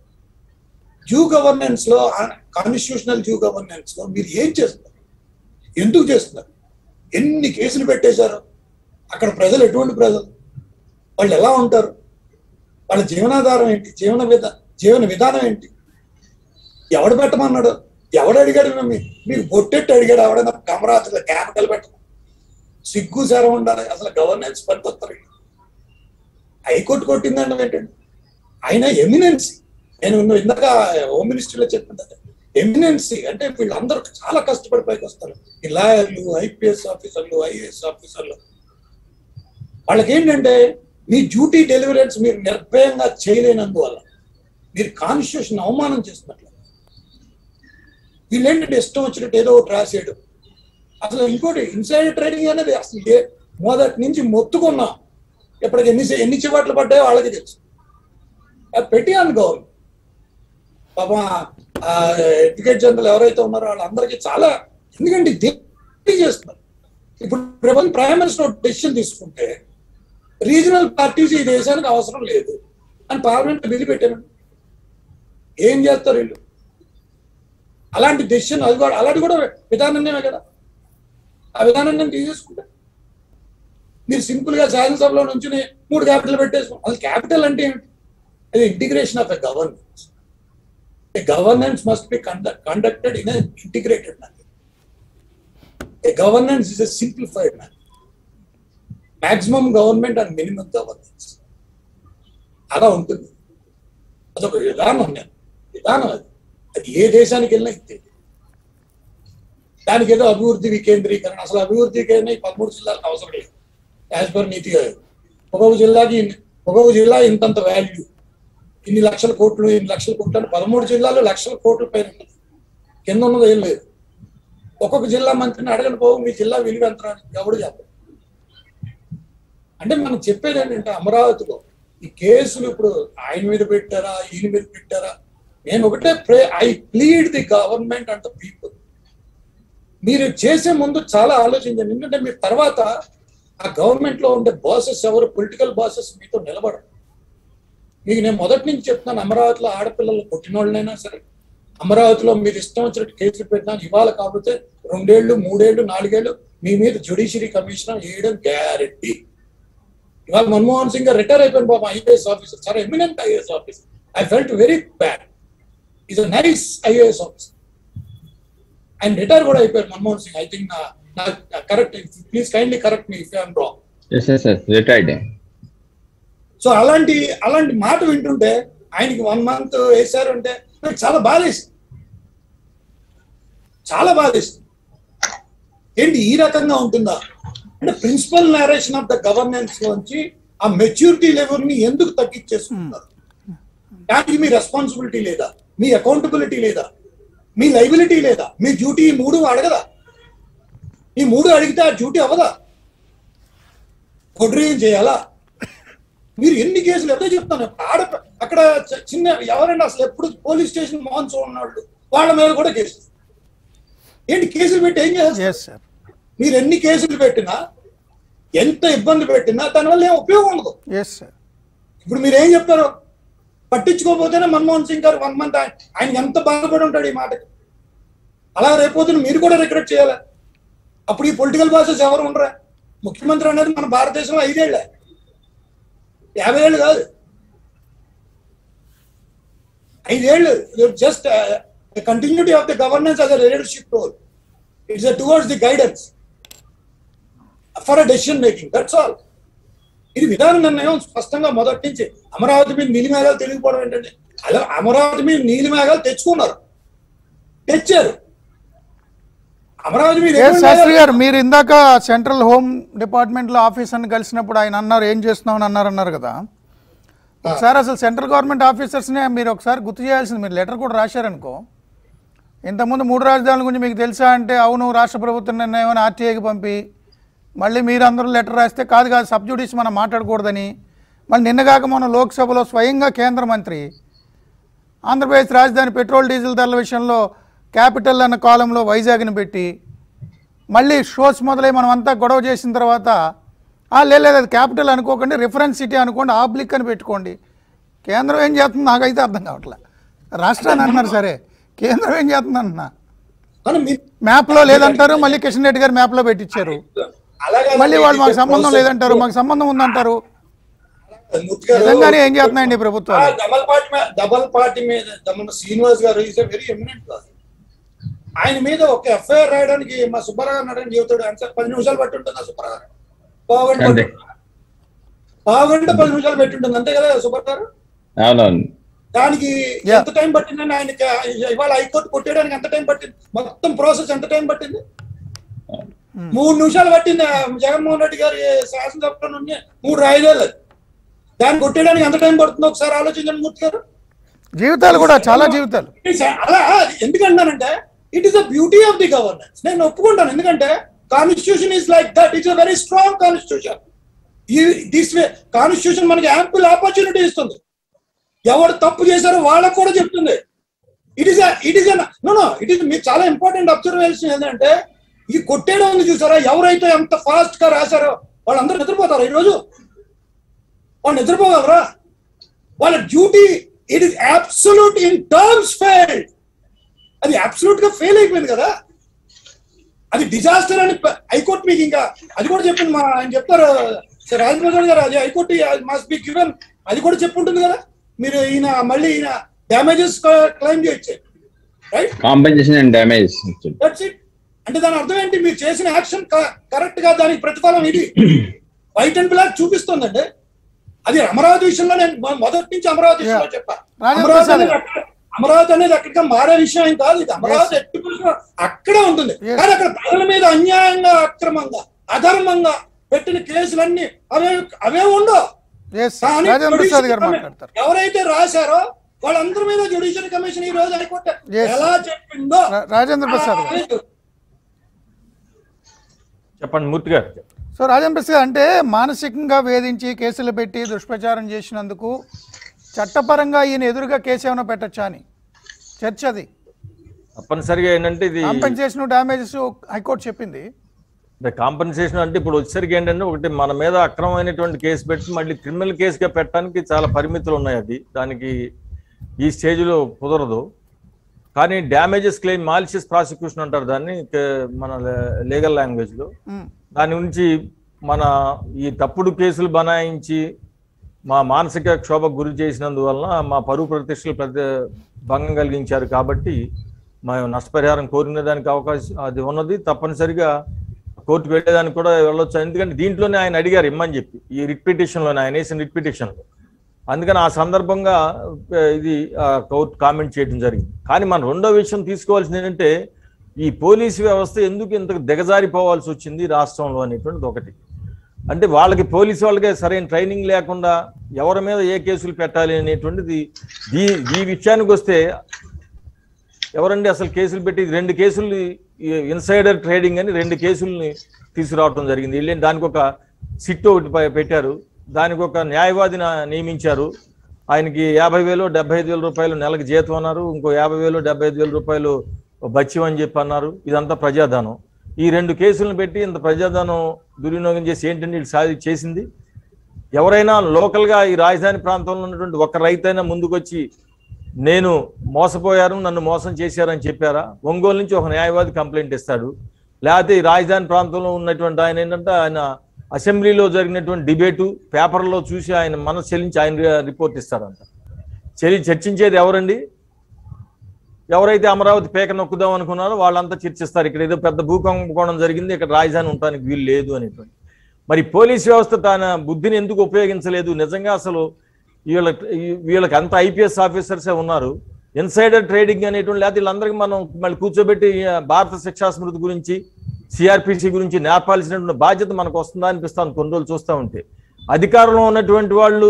due governance లో కాన్స్టిట్యూషనల్ డ్యూ గవర్నెన్స్ లో మీరు ఏం చేస్తున్నారు ఎందుకు చేస్తున్నారు ఎన్ని కేసులు పెట్టేశారు అక్కడ ప్రజలు ఎటువంటి ప్రజలు వాళ్ళు ఎలా ఉంటారు వాళ్ళ జీవనాధారం ఏంటి జీవన విధ జీవన విధానం ఏంటి ఎవడు పెట్టమన్నాడు ఎవడు అడిగాడు మీ- మీకు బొట్టెట్టు అడిగాడు ఎవడైనా కమరాత్రులు క్యాపిటల్ పెట్టమని సిగ్గు సేరం ఉండాలి అసలు గవర్నెన్స్ పనికొస్తారు హైకోర్టు కొట్టిందండి ఏంటండి ఆయన ఎమినెన్సీ నేను నువ్వు ఇందాక హోమ్ మినిస్ట్రీలో చెప్పింది ఎమినెన్సీ అంటే వీళ్ళందరూ చాలా కష్టపడి పైకి వస్తారు ఈ లాయర్లు ఐపీఎస్ ఆఫీసర్లు ఐఏఎస్ ఆఫీసర్లు వాళ్ళకి ఏంటంటే మీ డ్యూటీ డెలివరెన్స్ మీరు నిర్భయంగా చేయలేనందువల్ల మీరు కాన్స్టిట్యూషన్ అవమానం చేస్తున్నట్లు వీళ్ళు ఏంటంటే ఇష్టం వచ్చినట్టు ఏదో ఒకటి రాసేయడం అసలు ఇంకోటి ఇన్సైడ్ ట్రేడింగ్ అనేది అసలు ఏ మొదటి నుంచి మొత్తుకున్నాం ఇప్పటికి ఎన్ని ఎన్ని చివాట్లు పడ్డాయో వాళ్ళకి తెలుసు అది పెట్టియాను గవర్నమెంట్ పాపం ఎడ్యుకేట్ జనరల్ ఎవరైతే ఉన్నారో వాళ్ళందరికీ చాలా ఎందుకంటే దేనికి చేస్తున్నారు ఇప్పుడు ప్రపంచ ప్రైమ్ మినిస్టర్ డెసిషన్ తీసుకుంటే రీజనల్ పార్టీస్ ఈ దేశానికి అవసరం లేదు అని పార్లమెంట్ బిల్లు పెట్టాను ఏం చేస్తారు వీళ్ళు అలాంటి డెసిషన్ అది కూడా అలాంటి కూడా విధానమే కదా ఆ విధానాన్ని నేను తీసేసుకుంటా మీరు సింపుల్ గా శాసనసభలో నుంచి మూడు క్యాపిటల్ పెట్టేసుకోండి అది క్యాపిటల్ అంటే ఏమిటి అది integration of a governance a governance must be conducted in integrated manner a governance is a simplified manner maximum government and minimum governance అలా ఉంటుంది అదొక విధానం నేను విధానం అది అది ఏ దేశానికి వెళ్ళినా ఇంతే దానికి ఏదో అభివృద్ధి వికేంద్రీకరణ అసలు అభివృద్ధి వికేంద్రీ పదమూడు జిల్లాలకు అవసరం లేదు యాజ్ పర్ నీతి ఆయోగ్ ఒక్కొక్క జిల్లాకి ఇన్ని- ఒక్కొక్క జిల్లా ఇంతంత వాల్యూ ఇన్ని లక్షల కోట్లు ఇన్ని లక్షల కోట్లు అంటే పదమూడు జిల్లాలు లక్షల కోట్ల పైన ఉంటుంది కింద ఉన్నది ఏం లేదు ఒక్కొక్క జిల్లా మంత్రిని అడగని పోవు మీ జిల్లా విలువ ఎంత అని ఎవడు చెప్పడు అంటే మనం చెప్పేది ఏంటంటే అమరావతిలో ఈ కేసులు ఇప్పుడు ఆయన మీద పెట్టారా ఈయన మీద పెట్టారా నేను ఒకటే pray I plead the government and the people మీరు చేసే ముందు చాలా ఆలోచించండి ఎందుకంటే మీరు తర్వాత ఆ గవర్నమెంట్ లో ఉండే బాసెస్ ఎవరు పొలిటికల్ బాసెస్ మీతో నిలబడరు మీకు నేను మొదటి నుంచి చెప్తున్నాను అమరావతిలో ఆడపిల్లలు కొట్టిన వాళ్ళైనా సరే అమరావతిలో మీరు ఇష్టం వచ్చినట్టు కేసులు పెట్టినా ఇవాళ కాకపోతే రెండేళ్లు మూడేళ్లు నాలుగేళ్లు మీ మీద జ్యుడిషియరీ కమిషనర్ వేయడం గ్యారెంటీ ఇవాళ మన్మోహన్ సింగ్ రిటైర్ అయిపోయిన బాబు ఐఏఎస్ ఆఫీసర్ చాలా eminent IAS officer I felt very bad is a nice IAS officer ఆయన రిటైర్ కూడా అయిపోయారు మన్మోహన్ సింగ్ ఐ థింక్ నా కరెక్ట్ ప్లీజ్ కైండ్లీ కరెక్ట్ మీ if I'm wrong yes yes yes retired so అలాంటి అలాంటి మాట వింటుంటే ఆయనకి వన్ మంత్ వేశారు అంటే నాకు చాలా బాధేస్తుంది చాలా బాధేస్తుంది ఏంటి ఈ రకంగా ఉంటుందా అంటే principle narration of the governance లోంచి ఆ మెచ్యూరిటీ లెవెల్ ని ఎందుకు తగ్గించేసుకుంటున్నారు దానికి మీ రెస్పాన్సిబిలిటీ లేదా మీ అకౌంటబిలిటీ లేదా మీ లైబిలిటీ లేదా మీ డ్యూటీ ఈ మూడు అడగదా ఈ మూడు అడిగితే ఆ డ్యూటీ అవ్వదా కొడ్రీయం చేయాలా మీరు ఎన్ని కేసులు ఎప్పుడో చెప్తాను ఆడ అక్కడ చ- చిన్న ఎవరైనా అసలు ఎప్పుడు పోలీస్ స్టేషన్ మోహన్ ఉన్నాళ్ళు వాళ్ళ మీద కూడా కేసు ఏంటి కేసులు పెట్టి ఏం చేస్తారు ఎస్ సార్ మీరు ఎన్ని కేసులు పెట్టినా ఎంత ఇబ్బంది పెట్టినా దానివల్ల ఏం ఉపయోగం ఉండదు ఎస్ సార్ ఇప్పుడు మీరు ఏం చెప్తారు పట్టించుకోకపోతేనే మన్మోహన్ సింగ్ గారు వన్ మంత్ ఆయన ఎంత బాధపడి ఉంటాడు ఈ మాటకి అలా రేపొద్దున మీరు కూడా రిగ్రెట్ చేయాలి అప్పుడు ఈ పొలిటికల్ బాసెస్ ఎవరు ఉండరా ముఖ్యమంత్రి అనేది మన భారతదేశంలో ఐదేళ్లే యాభై ఏళ్ళు కాదు ఐదేళ్ళు just continuity of the governance as leadership role it's towards the guidance for a decision making that's all ఇది విధాన నిర్ణయం స్పష్టంగా మొదటి నుంచి అమరావతి మీద నీలి మేఘాలు తెలియకపోవడం ఏంటంటే అలా అమరావతి మీద నీలి మేఘాలు తెచ్చుకున్నారు తెచ్చారు అమరావతి మీద ఎస్ ఎటువంటి శాస్త్రి మేఘాలు- గారు మీరు ఇందాక సెంట్రల్ హోమ్ డిపార్ట్మెంట్లో ఆఫీసర్ని కలిసినప్పుడు ఆయన అన్నారు ఏం చేస్తున్నామని అన్నారు అన్నారు కదా సార్ అసలు సెంట్రల్ గవర్నమెంట్ ఆఫీసర్స్నే మీరు ఒకసారి గుర్తు చేయాల్సింది మీరు లెటర్ కూడా రాశారనుకో ఇంతకుముందు మూడు రాజధానుల గురించి మీకు తెలుసా అంటే అవును రాష్ట్ర ప్రభుత్వం నిర్ణయం అని ఆర్టీఐకి పంపి మళ్ళీ మీరందరూ లెటర్ రాస్తే కాదు కాదు సబ్జుడిస్ మనం మాట్లాడకూడదని మళ్ళీ నిన్నగాక మన లోక్సభలో స్వయంగా కేంద్ర మంత్రి ఆంధ్రప్రదేశ్ రాజధాని పెట్రోల్ డీజిల్ ధరల విషయంలో క్యాపిటల్ అన్న కాలంలో వైజాగ్ని పెట్టి మళ్ళీ షోస్ మొదలై మనం అంతా గొడవ చేసిన తర్వాత "ఆ, లేదు లేదు, అది క్యాపిటల్ అనుకోకండి రిఫరెన్స్ సిటీ అనుకోండి ఆబ్లిక్ అని పెట్టుకోండి కేంద్రం ఏం చేస్తుంది నాకైతే అర్థం కావట్లే రాష్ట్రాన్ని అంటున్నారు సరే కేంద్రం ఏం చేస్తుంది అంటున్నా కానీ మీరు మ్యాప్లో లేదంటారు మళ్ళీ కిషన్ రెడ్డి గారు మ్యాప్లో పెట్టించారు అలాగే మళ్ళీ వాళ్ళు మాకు సంబంధం లేదంటారు మాకు సంబంధం ఉందంటారు మూర్తి గారు, నిజంగానే ఏం చేస్తున్నాయండి ఈ ప్రభుత్వాలు ఆ డబల్ పార్టీ మీద డబల్ పార్టీ మీద మన శ్రీనివాస్ గారు ఈజ్ వెరీ ఎమినెంట్ కాదు ఆయన మీద ఒక ఎఫ్ఐఆర్ రాయడానికి మా సుబ్బారావు గారు అడగండి చెబుతాడు ఆన్సర్ పది నిమిషాలు పట్టి ఉంటుంది సుబ్బారావు గారు పావుగంట అంతే. పావుగంట పది నిమిషాలు పెట్టి ఉంటుంది అంతే కదా సుబ్బారావు గారు అవునవును దానికి Yeah. ఎంత టైం పట్టిందండి ఆయనకి ఇవాళ హైకోర్టు కొట్టేయడానికి ఎంత టైం పట్టింది మొత్తం ప్రాసెస్ ఎంత టైం పట్టింది మూడు నిమిషాలు పట్టింది ఆ జగన్మోహన్ రెడ్డి గారి శాసనసభలో నుండి మూడు రాయిదాలు దాన్ని కొట్టేయడానికి ఎంత టైం పడుతుందో ఒకసారి ఆలోచించండి మూర్తి గారు జీవితాలు కూడా చాలా జీవితాలు It's a- అలా ఎందుకంటానంటే it is the beauty of the governance నేను ఒప్పుకుంటాను ఎందుకంటే constitution is like that it's a very strong constitution ఈ దిస్ వే కాన్స్టిట్యూషన్ మనకి యాంపుల్ ఆపర్చునిటీ ఇస్తుంది ఎవరు తప్పు చేశారో వాళ్ళకు కూడా చెప్తుంది it is it is no no it is మీరు చాలా ఇంపార్టెంట్ అబ్జర్వేషన్ ఏంటంటే ఈ కొట్టేయడం ఉంది చూసారా ఎవరైతే ఎంత ఫాస్ట్ గా రాశారో వాళ్ళందరూ నిద్రపోతారు ఈరోజు వాళ్ళు నిద్రపోగలరా వాళ్ళ duty it is absolute in terms failed అది అబ్సల్యూట్ గా ఫెయిల్ అయిపోయింది కదా అది డిజాస్టర్ అని ప- హైకోర్టు మీకు ఇంకా అది కూడా చెప్పింది మా ఆయన చెప్తారు సార్ రాజేంద్ర గారు అది హైకోర్టు మస్ట్ బి గివెన్ అది కూడా చెప్పుంటుంది కదా మీరు ఈయన మళ్ళీ ఈయన డ్యామేజెస్ క్లెయిమ్ చేయొచ్చు right compensation and damage that's it అంటే దాని అర్థం ఏంటి మీరు చేసిన యాక్షన్ కరెక్ట్ గా దానికి ప్రతిఫలం ఇది వైట్ అండ్ బ్లాక్ చూపిస్తుందండి అది అమరావతి విషయంలో నేను మొ- మొదటి నుంచి అమరావతి విషయంలో Yeah. చెప్పా రాజేంద్ర అమరావతి ప్రసాద్ అనేది అక్కడ- అమరావతి అనేది అక్కడికి మారే విషయం ఏం కాదు ఇది అమరావతి ఎట్టి పరిస్థితుల్లో అక్కడే ఉంటుంది Yes. కానీ అక్కడ ప్రజల మీద అన్యాయంగా అక్రమంగా అధర్మంగా పెట్టిన కేసులన్నీ అవే అవే ఉండవు ఎస్ కానీ రాజేంద్ర ప్రసాద్ judicial గారు commi- మాట్లాడతారు ఎవరైతే రాశారో వాళ్ళందరి మీద జ్యుడిషియల్ కమిషన్ ఈ రోజు హైకోర్టు Yes. ఎలా చెప్పిందో రా- రాజేంద్ర ప్రసాద్ గారు అలాగే చెప్పండి మూర్తి గారు సో రాజేంద్ర ప్రసాద్ అంటే మానసికంగా వేధించి కేసులు పెట్టి దుష్ప్రచారం చేసినందుకు చట్టపరంగా ఈయన ఎదురుగా కేసు ఏమైనా పెట్టచ్చా అని చర్చ అది తప్పనిసరిగా ఏంటంటే ఇది కాంపెన్సేషన్ డ్యామేజెస్ హైకోర్టు చెప్పింది కాంపన్సేషన్ అంటే ఇప్పుడు వచ్చేసరికి ఏంటంటే ఒకటి మన మీద అక్రమమైనటువంటి కేసు పెట్టి మళ్ళీ క్రిమినల్ కేసుగా పెట్టడానికి చాలా పరిమితులు ఉన్నాయి అది దానికి ఈ స్టేజ్లో కుదరదు కానీ డ్యామేజెస్ క్లెయిమ్ మాలిషియస్ ప్రాసిక్యూషన్ అంటారు దాన్ని కే- మన లీగల్ లాంగ్వేజ్లో ఉమ్. దాని నుంచి మన ఈ తప్పుడు కేసులు బనాయించి మా మానసిక క్షోభకు గురి చేసినందువలన మా పరువు ప్రతిష్టలు పెద్ద భంగం కలిగించారు కాబట్టి మేము నష్టపరిహారం కోరిన దానికి అవకాశం అది ఉన్నది తప్పనిసరిగా కోర్టుకు వెళ్ళేదానికి కూడా వెళ్ళొచ్చు ఎందుకంటే దీంట్లోనే ఆయన అడిగారు ఇమ్మని చెప్పి ఈ రిట్ పిటిషన్లోనే ఆయన వేసిన రిట్ పిటిషన్లో అందుకని ఆ సందర్భంగా ఆ, ఇది ఆ, కోర్టు కామెంట్ చేయడం జరిగింది కానీ మన రెండో విషయం తీసుకోవాల్సింది ఏంటంటే ఈ పోలీసు వ్యవస్థ ఎందుకు ఇంత దిగజారిపోవాల్సి వచ్చింది రాష్ట్రంలో అనేటువంటిది ఒకటి అంటే వాళ్ళకి పోలీసు వాళ్ళకి సరైన ట్రైనింగ్ లేకుండా ఎవరి మీద ఏ కేసులు పెట్టాలి అనేటువంటిది ఈ ఈ విషయానికి వస్తే ఎవరండి అసలు కేసులు పెట్టి రెండు కేసులు ఇన్సైడర్ ట్రేడింగ్ అని రెండు కేసుల్ని తీసుకురావటం జరిగింది వెళ్ళి దానికి ఒక సిట్ ఒకటి ప- పెట్టారు దానికి ఒక న్యాయవాదిని నియమించారు ఆయనకి యాభై వేలు డెబ్బై ఐదు వేల రూపాయలు నెలకు జీతం అన్నారు ఇంకో యాభై వేలు డెబ్బై ఐదు వేల రూపాయలు బత్యం అని చెప్పి అన్నారు ఇదంతా ప్రజాధనం ఈ రెండు కేసులను పెట్టి ఇంత ప్రజాధనం దుర్వినియోగం చేసి ఏంటంటే వీళ్ళు సాధి చేసింది ఎవరైనా లోకల్గా ఈ రాజధాని ప్రాంతంలో ఉన్నటువంటి ఒక రైతైనా ముందుకొచ్చి నేను మోసపోయారు నన్ను మోసం చేశారని చెప్పారా ఒంగోలు నుంచి ఒక న్యాయవాది కంప్లైంట్ ఇస్తాడు లేకపోతే ఈ రాజధాని ప్రాంతంలో ఉన్నటువంటి ఆయన ఏంటంటే ఆయన అసెంబ్లీలో జరిగినటువంటి డిబేటు పేపర్లో చూసి ఆయన మనసు చెల్లించి ఆయన రిపోర్ట్ ఇస్తారంట చెల్లి చర్చించేది ఎవరండి ఎవరైతే అమరావతి పేక నొక్కుదాం అనుకున్నారో వాళ్ళంతా చర్చిస్తారు ఇక్కడ ఏదో పెద్ద భూకంపకోణం జరిగింది ఇక్కడ రాజధాని ఉండడానికి వీలు లేదు అనేటువంటి మరి పోలీస్ వ్యవస్థ తన బుద్ధిని ఎందుకు ఉపయోగించలేదు నిజంగా అసలు వీళ్ళ వీళ్ళకి అంత ఐపీఎస్ ఆఫీసర్సే ఉన్నారు ఇన్సైడర్ ట్రేడింగ్ అనేటువంటి లేకపోతే వీళ్ళందరికీ మనం మళ్ళీ కూర్చోబెట్టి ఆ, భారత శిక్షా స్మృతి గురించి సిఆర్పిసి గురించి నేర్పాల్సినటువంటి బాధ్యత మనకు వస్తుందా అనిపిస్తాను కొన్ని రోజులు చూస్తూ ఉంటే అధికారంలో ఉన్నటువంటి వాళ్ళు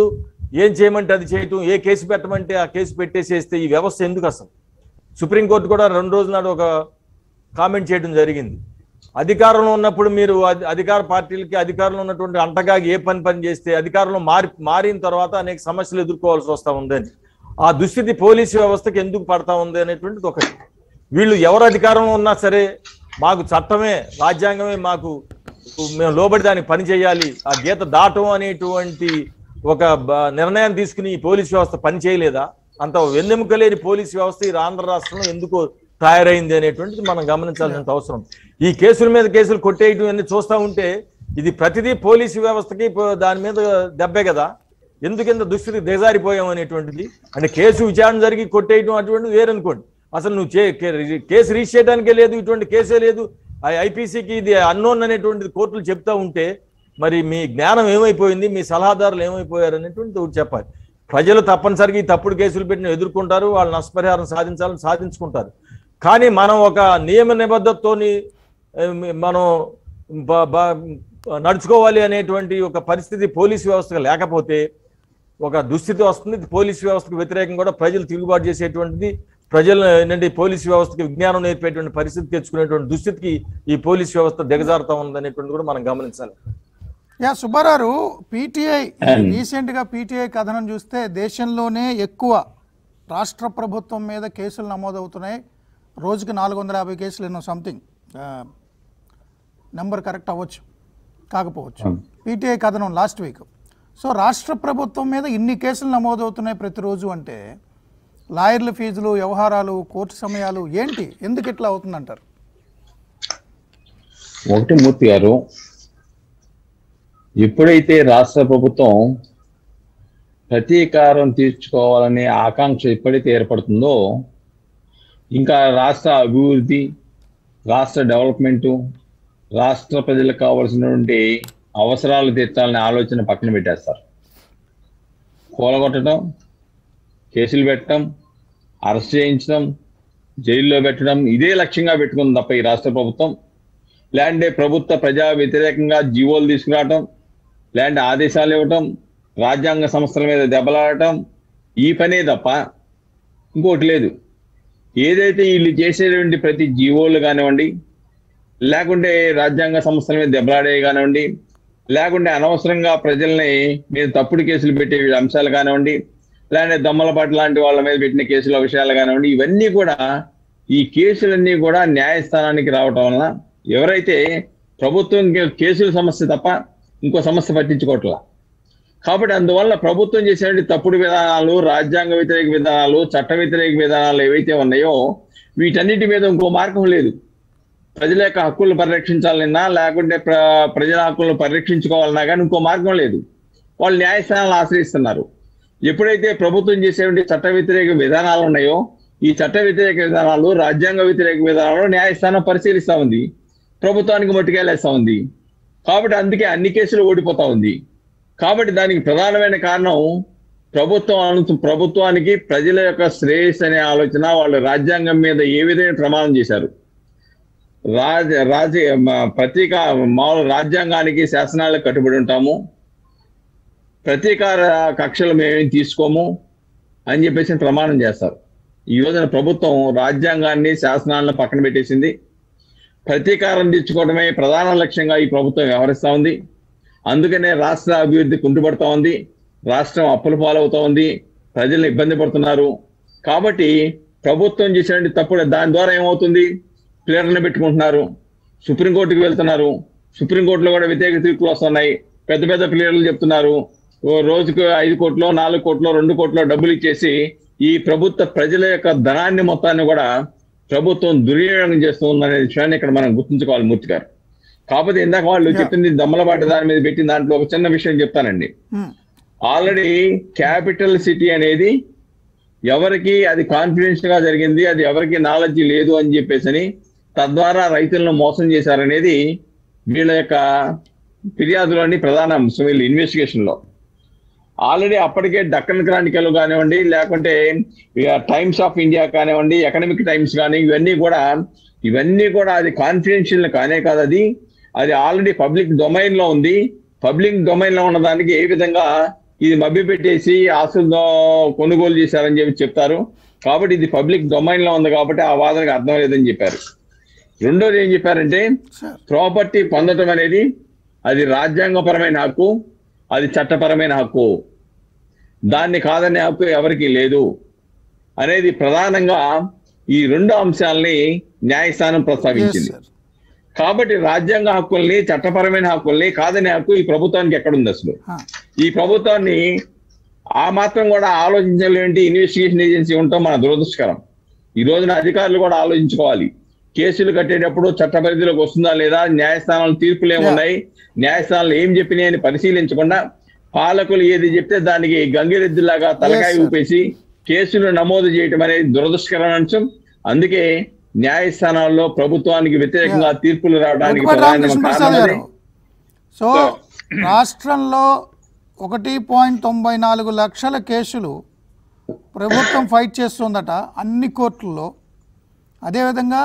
ఏం చేయమంటే అది చేయటం ఏ కేసు పెట్టమంటే ఆ కేసు పెట్టేసేస్తే ఈ వ్యవస్థ ఎందుకు అసలు సుప్రీంకోర్టు కూడా రెండు రోజుల నాడు ఒక కామెంట్ చేయడం జరిగింది అధికారంలో ఉన్నప్పుడు మీరు అధి- అధికార పార్టీలకి అధికారంలో ఉన్నటువంటి అంటగా ఏ పని పని చేస్తే అధికారంలో మారి మారిన తర్వాత అనేక సమస్యలు ఎదుర్కోవాల్సి వస్తూ ఉందని ఆ దుస్థితి పోలీసు వ్యవస్థకి ఎందుకు పడతా ఉంది అనేటువంటిది ఒకటి వీళ్ళు ఎవరు అధికారంలో ఉన్నా సరే మాకు చట్టమే రాజ్యాంగమే మాకు మేము లోబడి దానికి పని చేయాలి ఆ గీత దాటం అనేటువంటి ఒక బ- నిర్ణయం తీసుకుని ఈ పోలీస్ వ్యవస్థ పని చేయలేదా అంత వెన్నెముక లేని పోలీస్ వ్యవస్థ ఈ ఆంధ్ర రాష్ట్రంలో ఎందుకు తయారైంది అనేటువంటిది మనం గమనించాల్సినంత అవసరం ఈ కేసుల మీద కేసులు కొట్టేయటం అన్ని చూస్తూ ఉంటే ఇది ప్రతిదీ పోలీసు వ్యవస్థకి పో- దాని మీద దెబ్బే కదా ఎందుకింత దుస్థితి దిగజారిపోయాం అనేటువంటిది అంటే కేసు విచారణ జరిగి కొట్టేయటం అటువంటిది వేరనుకోండి అసలు నువ్వు చే- కే- కేసు రీచ్ చేయడానికే లేదు ఇటువంటి కేసే లేదు ఐపీసీకి ఇది అన్నోన్ అనేటువంటిది కోర్టులు చెప్తా ఉంటే మరి మీ జ్ఞానం ఏమైపోయింది మీ సలహాదారులు ఏమైపోయారు అనేటువంటిది ఒకటి చెప్పాలి ప్రజలు తప్పనిసరిగా ఈ తప్పుడు కేసులు పెట్టిన ఎదుర్కొంటారు వాళ్ళు నష్టపరిహారం సాధించాలని సాధించుకుంటారు కానీ మనం ఒక నియమ నిబద్ధతతోని ఏ, మనం బ- బ- నడుచుకోవాలి అనేటువంటి ఒక పరిస్థితి పోలీసు వ్యవస్థగా లేకపోతే ఒక దుస్థితి వస్తుంది పోలీసు వ్యవస్థకు వ్యతిరేకంగా కూడా ప్రజలు తిరుగుబాటు చేసేటువంటిది ప్రజలు ఏంటంటే ఈ పోలీసు వ్యవస్థకి విజ్ఞానం నేర్పేటువంటి పరిస్థితి తెచ్చుకునేటువంటి దుస్థితికి ఈ పోలీసు వ్యవస్థ దిగజారుతా ఉందనేటువంటి కూడా మనం గమనించాలి yeah Subbarao PTI And- recent గా పీటీఐ కథనం చూస్తే దేశంలోనే ఎక్కువ రాష్ట్ర ప్రభుత్వం మీద కేసులు నమోదవుతున్నాయి రోజుకి నాలుగు వందల యాభై కేసులు ఎన్నో సంథింగ్ నెంబర్ కరెక్ట్ అవ్వచ్చు కాకపోవచ్చు అవును. పీటీఐ కథనం లాస్ట్ వీక్ సో రాష్ట్ర ప్రభుత్వం మీద ఇన్ని కేసులు నమోదవుతున్నాయి ప్రతిరోజు అంటే లాయర్ల ఫీజులు వ్యవహారాలు కోర్టు సమయాలు ఏంటి ఎందుకు ఇట్లా అవుతుందంటారు ఒకటి మూర్తి గారు ఎప్పుడైతే రాష్ట్ర ప్రభుత్వం ప్రతీకారం తీర్చుకోవాలనే ఆకాంక్ష ఎప్పుడైతే ఏర్పడుతుందో ఇంకా రాష్ట్ర అభివృద్ధి రాష్ట్ర డెవలప్మెంటు రాష్ట్ర ప్రజలకు కావాల్సినటువంటి అవసరాలు తీర్చాలనే ఆలోచన పక్కన పెట్టేస్తారు కూలగొట్టడం కేసులు పెట్టడం అరెస్ట్ చేయించడం జైల్లో పెట్టడం ఇదే లక్ష్యంగా పెట్టుకుంది తప్ప ఈ రాష్ట్ర ప్రభుత్వం లేదంటే ప్రభుత్వ ప్రజా వ్యతిరేకంగా జీవోలు తీసుకురావటం లేదంటే ఆదేశాలు ఇవ్వటం రాజ్యాంగ సంస్థల మీద దెబ్బలాడటం ఈ పనే తప్ప ఇంకోటి లేదు ఏదైతే వీళ్ళు చేసేటువంటి ప్రతి జీవోలు కానివ్వండి లేకుంటే రాజ్యాంగ సంస్థల మీద దెబ్బలాడే కానివ్వండి లేకుంటే అనవసరంగా ప్రజల్ని మీద తప్పుడు కేసులు పెట్టే అంశాలు కానివ్వండి లేదంటే దమ్మలపాటి లాంటి వాళ్ళ మీద పెట్టిన కేసుల విషయాలు కానివ్వండి ఇవన్నీ కూడా ఈ కేసులన్నీ కూడా న్యాయస్థానానికి రావటం వలన ఎవరైతే ప్రభుత్వం కే- కేసుల సమస్య తప్ప ఇంకో సమస్య పట్టించుకోవట్లా కాబట్టి అందువల్ల ప్రభుత్వం చేసేటువంటి తప్పుడు విధానాలు రాజ్యాంగ వ్యతిరేక విధానాలు చట్ట వ్యతిరేక విధానాలు ఏవైతే ఉన్నాయో వీటన్నిటి మీద ఇంకో మార్గం లేదు ప్రజల యొక్క హక్కులను పరిరక్షించాలన్నా లేకుంటే ప్ర ప్రజల హక్కులను పరిరక్షించుకోవాలన్నా కానీ ఇంకో మార్గం లేదు వాళ్ళు న్యాయస్థానాలను ఆశ్రయిస్తున్నారు ఎప్పుడైతే ప్రభుత్వం చేసేటువంటి చట్ట వ్యతిరేక విధానాలు ఉన్నాయో ఈ చట్ట వ్యతిరేక విధానాలు రాజ్యాంగ వ్యతిరేక విధానాలు న్యాయస్థానం పరిశీలిస్తా ఉంది ప్రభుత్వానికి మట్టుకెళ్ళేస్తా ఉంది కాబట్టి అందుకే అన్ని కేసులు ఓడిపోతా ఉంది కాబట్టి దానికి ప్రధానమైన కారణం ప్రభుత్వం అను- ప్రభుత్వానికి ప్రజల యొక్క శ్రేయస్ అనే ఆలోచన వాళ్ళు రాజ్యాంగం మీద ఏ విధమైన ప్రమాణం చేశారు రాజ రాజ మ- ప్రతీక మామూలు రాజ్యాంగానికి శాసనాలకు కట్టుబడి ఉంటాము ప్రతీకార కక్షలు మేమేం తీసుకోము అని చెప్పేసి ప్రమాణం చేస్తారు ఈ రోజున ప్రభుత్వం రాజ్యాంగాన్ని శాసనాలను పక్కన పెట్టేసింది ప్రతీకారం తెచ్చుకోవడమే ప్రధాన లక్ష్యంగా ఈ ప్రభుత్వం వ్యవహరిస్తా ఉంది అందుకనే రాష్ట్ర అభివృద్ధి కుంటుపడతా ఉంది రాష్ట్రం అప్పుల పాలవుతా ఉంది ప్రజలు ఇబ్బంది పడుతున్నారు కాబట్టి ప్రభుత్వం చేసినటువంటి తప్పుడు దాని ద్వారా ఏమవుతుంది ప్లేయర్లను పెట్టుకుంటున్నారు సుప్రీంకోర్టుకి వెళ్తున్నారు సుప్రీంకోర్టులో కూడా వ్యతిరేక తీర్పులు వస్తున్నాయి పెద్ద పెద్ద ప్లేయర్లు చెప్తున్నారు ఓ రోజుకు ఐదు కోట్లు నాలుగు కోట్లు రెండు కోట్లు డబ్బులు ఇచ్చేసి ఈ ప్రభుత్వ ప్రజల యొక్క ధనాన్ని మొత్తాన్ని కూడా ప్రభుత్వం దుర్వినియోగం చేస్తూ ఉందనే విషయాన్ని ఇక్కడ మనం గుర్తుంచుకోవాలి మూర్తి గారు కాకపోతే ఇందాక వాళ్ళు Yeah. చెప్పింది దమ్మలపాటి దాని మీద పెట్టిన దాంట్లో ఒక చిన్న విషయం చెప్తానండి హ్మ్. ఆల్రెడీ క్యాపిటల్ సిటీ అనేది ఎవరికి అది కాన్ఫిడెన్స్ గా జరిగింది అది ఎవరికి నాలెడ్జ్ లేదు అని చెప్పేసి తద్వారా రైతులను మోసం చేశారనేది వీళ్ళ యొక్క ఫిర్యాదులోని ప్రధాన అంశం వీళ్ళ ఇన్వెస్టిగేషన్ లో ఆల్రెడీ అప్పటికే డక్కన్ క్రానికల్ కానివ్వండి లేకుంటే టైమ్స్ ఆఫ్ ఇండియా కానివ్వండి ఎకనామిక్ టైమ్స్ కానీ ఇవన్నీ కూడా ఇవన్నీ కూడా అది కాన్ఫిడెన్షియల్ కానే కాదు అది అది ఆల్రెడీ పబ్లిక్ డొమైన్ లో ఉంది పబ్లిక్ డొమైన్ లో ఉన్న దానికి ఏ విధంగా ఇది మభ్య పెట్టేసి ఆస్తులతో కొనుగోలు చేశారని చెప్పి చెప్తారు కాబట్టి ఇది పబ్లిక్ డొమైన్ లో ఉంది కాబట్టి ఆ వాదనకు అర్థం లేదని చెప్పారు రెండోది ఏం చెప్పారంటే సార్ ప్రాపర్టీ పొందటం అనేది అది రాజ్యాంగపరమైన హక్కు అది చట్టపరమైన హక్కు దాన్ని కాదనే హక్కు ఎవరికి లేదు అనేది ప్రధానంగా ఈ రెండు అంశాలని న్యాయస్థానం ఎస్ ప్రస్తావించింది సార్ కాబట్టి రాజ్యాంగ హక్కుల్ని చట్టపరమైన హక్కుల్ని కాదనే హక్కు ఈ ప్రభుత్వానికి ఎక్కడుంది అసలు ఆ, ఈ ప్రభుత్వాన్ని ఆ మాత్రం కూడా ఆలోచించలేంటి ఇన్వెస్టిగేషన్ ఏజెన్సీ ఉండటం మన దురదృష్టకరం ఈ రోజున అధికారులు కూడా ఆలోచించుకోవాలి కేసులు కట్టేటప్పుడు చట్ట పరిధిలోకి వస్తుందా లేదా న్యాయస్థానాలు తీర్పులు ఏమున్నాయి న్యాయస్థానాలు ఏం చెప్పినాయని పరిశీలించకుండా పాలకులు ఏది చెప్తే దానికి గంగిరెద్దులాగా తలకాయ Yes, sir. ఊపేసి కేసులు నమోదు చేయటం అనేది దురదృష్టకరమైన అంశం అందుకే న్యాయస్థానాల్లో ప్రభుత్వానికి వ్యతిరేకంగా తీర్పులు రావడానికి వెంకట ప్రధాన రామకృష్ణ ప్రసాద్ కారణం గారు అదే. సో రాష్ట్రంలో ఒకటి పాయింట్ తొంభై నాలుగు లక్షల కేసులు ప్రభుత్వం ఫైట్ చేస్తుందట అన్ని కోర్టుల్లో అదేవిధంగా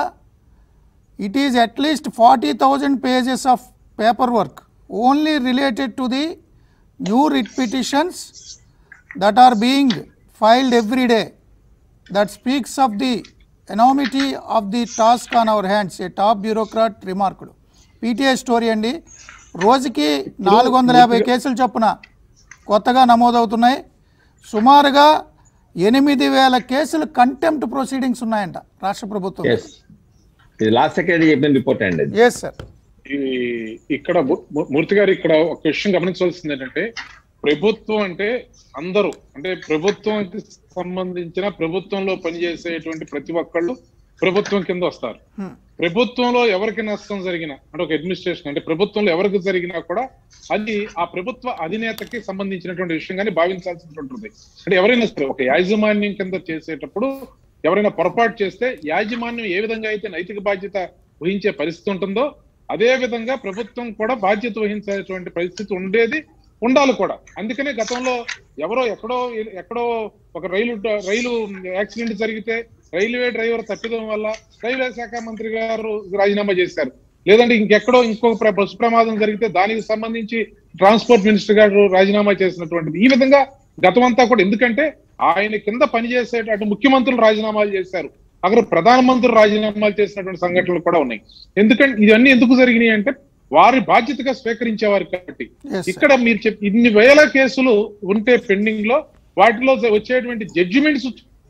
it is at least forty thousand pages of paper work only related to the new writ petitions that are being filed every day that speaks of the enormity of the task on our hands a top bureaucrat remarked PTI story అండి రోజుకి నాలుగు వందల యాభై కేసులు చొప్పున కొత్తగా నమోదవుతున్నాయి సుమారుగా ఎనిమిది వేల కేసులు కంటెంప్ట్ ప్రొసీడింగ్స్ ఉన్నాయంట రాష్ట్ర ప్రభుత్వం Yes. ఇది లాస్ట్ సెక్రటరీ చెప్పిన రిపోర్ట్ అండి అది. ఎస్ సార్ ఈ ఇక్కడ ము- ము- మూర్తి గారు ఇక్కడ ఒక విషయం గమనించవలసింది ఏంటంటే ప్రభుత్వం అంటే అందరూ అంటే ప్రభుత్వానికి సంబంధించిన ప్రభుత్వంలో పనిచేసేటువంటి ప్రతి ఒక్కళ్ళు ప్రభుత్వం కింద వస్తారు ప్రభుత్వంలో ఎవరికి నష్టం జరిగినా అంటే ఒక అడ్మినిస్ట్రేషన్ అంటే ప్రభుత్వంలో ఎవరికి జరిగినా కూడా అది ఆ ప్రభుత్వ అధినేతకి సంబంధించినటువంటి విషయంగానే భావించాల్సి ఉంటుంది అంటే ఎవరైనా సరే ఒక యాజమాన్యం కింద చేసేటప్పుడు ఎవరైనా పొరపాటు చేస్తే యాజమాన్యం ఏ విధంగా అయితే నైతిక బాధ్యత వహించే పరిస్థితి ఉంటుందో అదే విధంగా ప్రభుత్వం కూడా బాధ్యత వహించేటువంటి పరిస్థితి ఉండేది ఉండాలి కూడా అందుకనే గతంలో ఎవరో ఎక్కడో ఎక్కడో ఒక రైలు రైలు యాక్సిడెంట్ జరిగితే రైల్వే డ్రైవర్ తప్పిదం వల్ల రైల్వే శాఖ మంత్రి గారు రాజీనామా చేశారు లేదంటే ఇంకెక్కడో ఇంకొక ప్ర- బస్సు ప్రమాదం జరిగితే దానికి సంబంధించి ట్రాన్స్పోర్ట్ మినిస్టర్ గారు రాజీనామా చేసినటువంటిది ఈ విధంగా గతమంతా కూడా ఎందుకంటే ఆయన కింద పనిచేసే అటు ముఖ్యమంత్రులు రాజీనామాలు చేశారు అక్కడ ప్రధానమంత్రులు రాజీనామాలు చేసినటువంటి సంఘటనలు కూడా ఉన్నాయి ఎందుకంటే ఇవన్నీ ఎందుకు జరిగినాయి అంటే వారి బాధ్యతగా స్వీకరించేవారు కాబట్టి Yes, sir. ఇక్కడ మీరు చెప్ ఇన్ని వేల కేసులు ఉంటే పెండింగ్ లో వాటిలో వచ్చేటువంటి జడ్జిమెంట్స్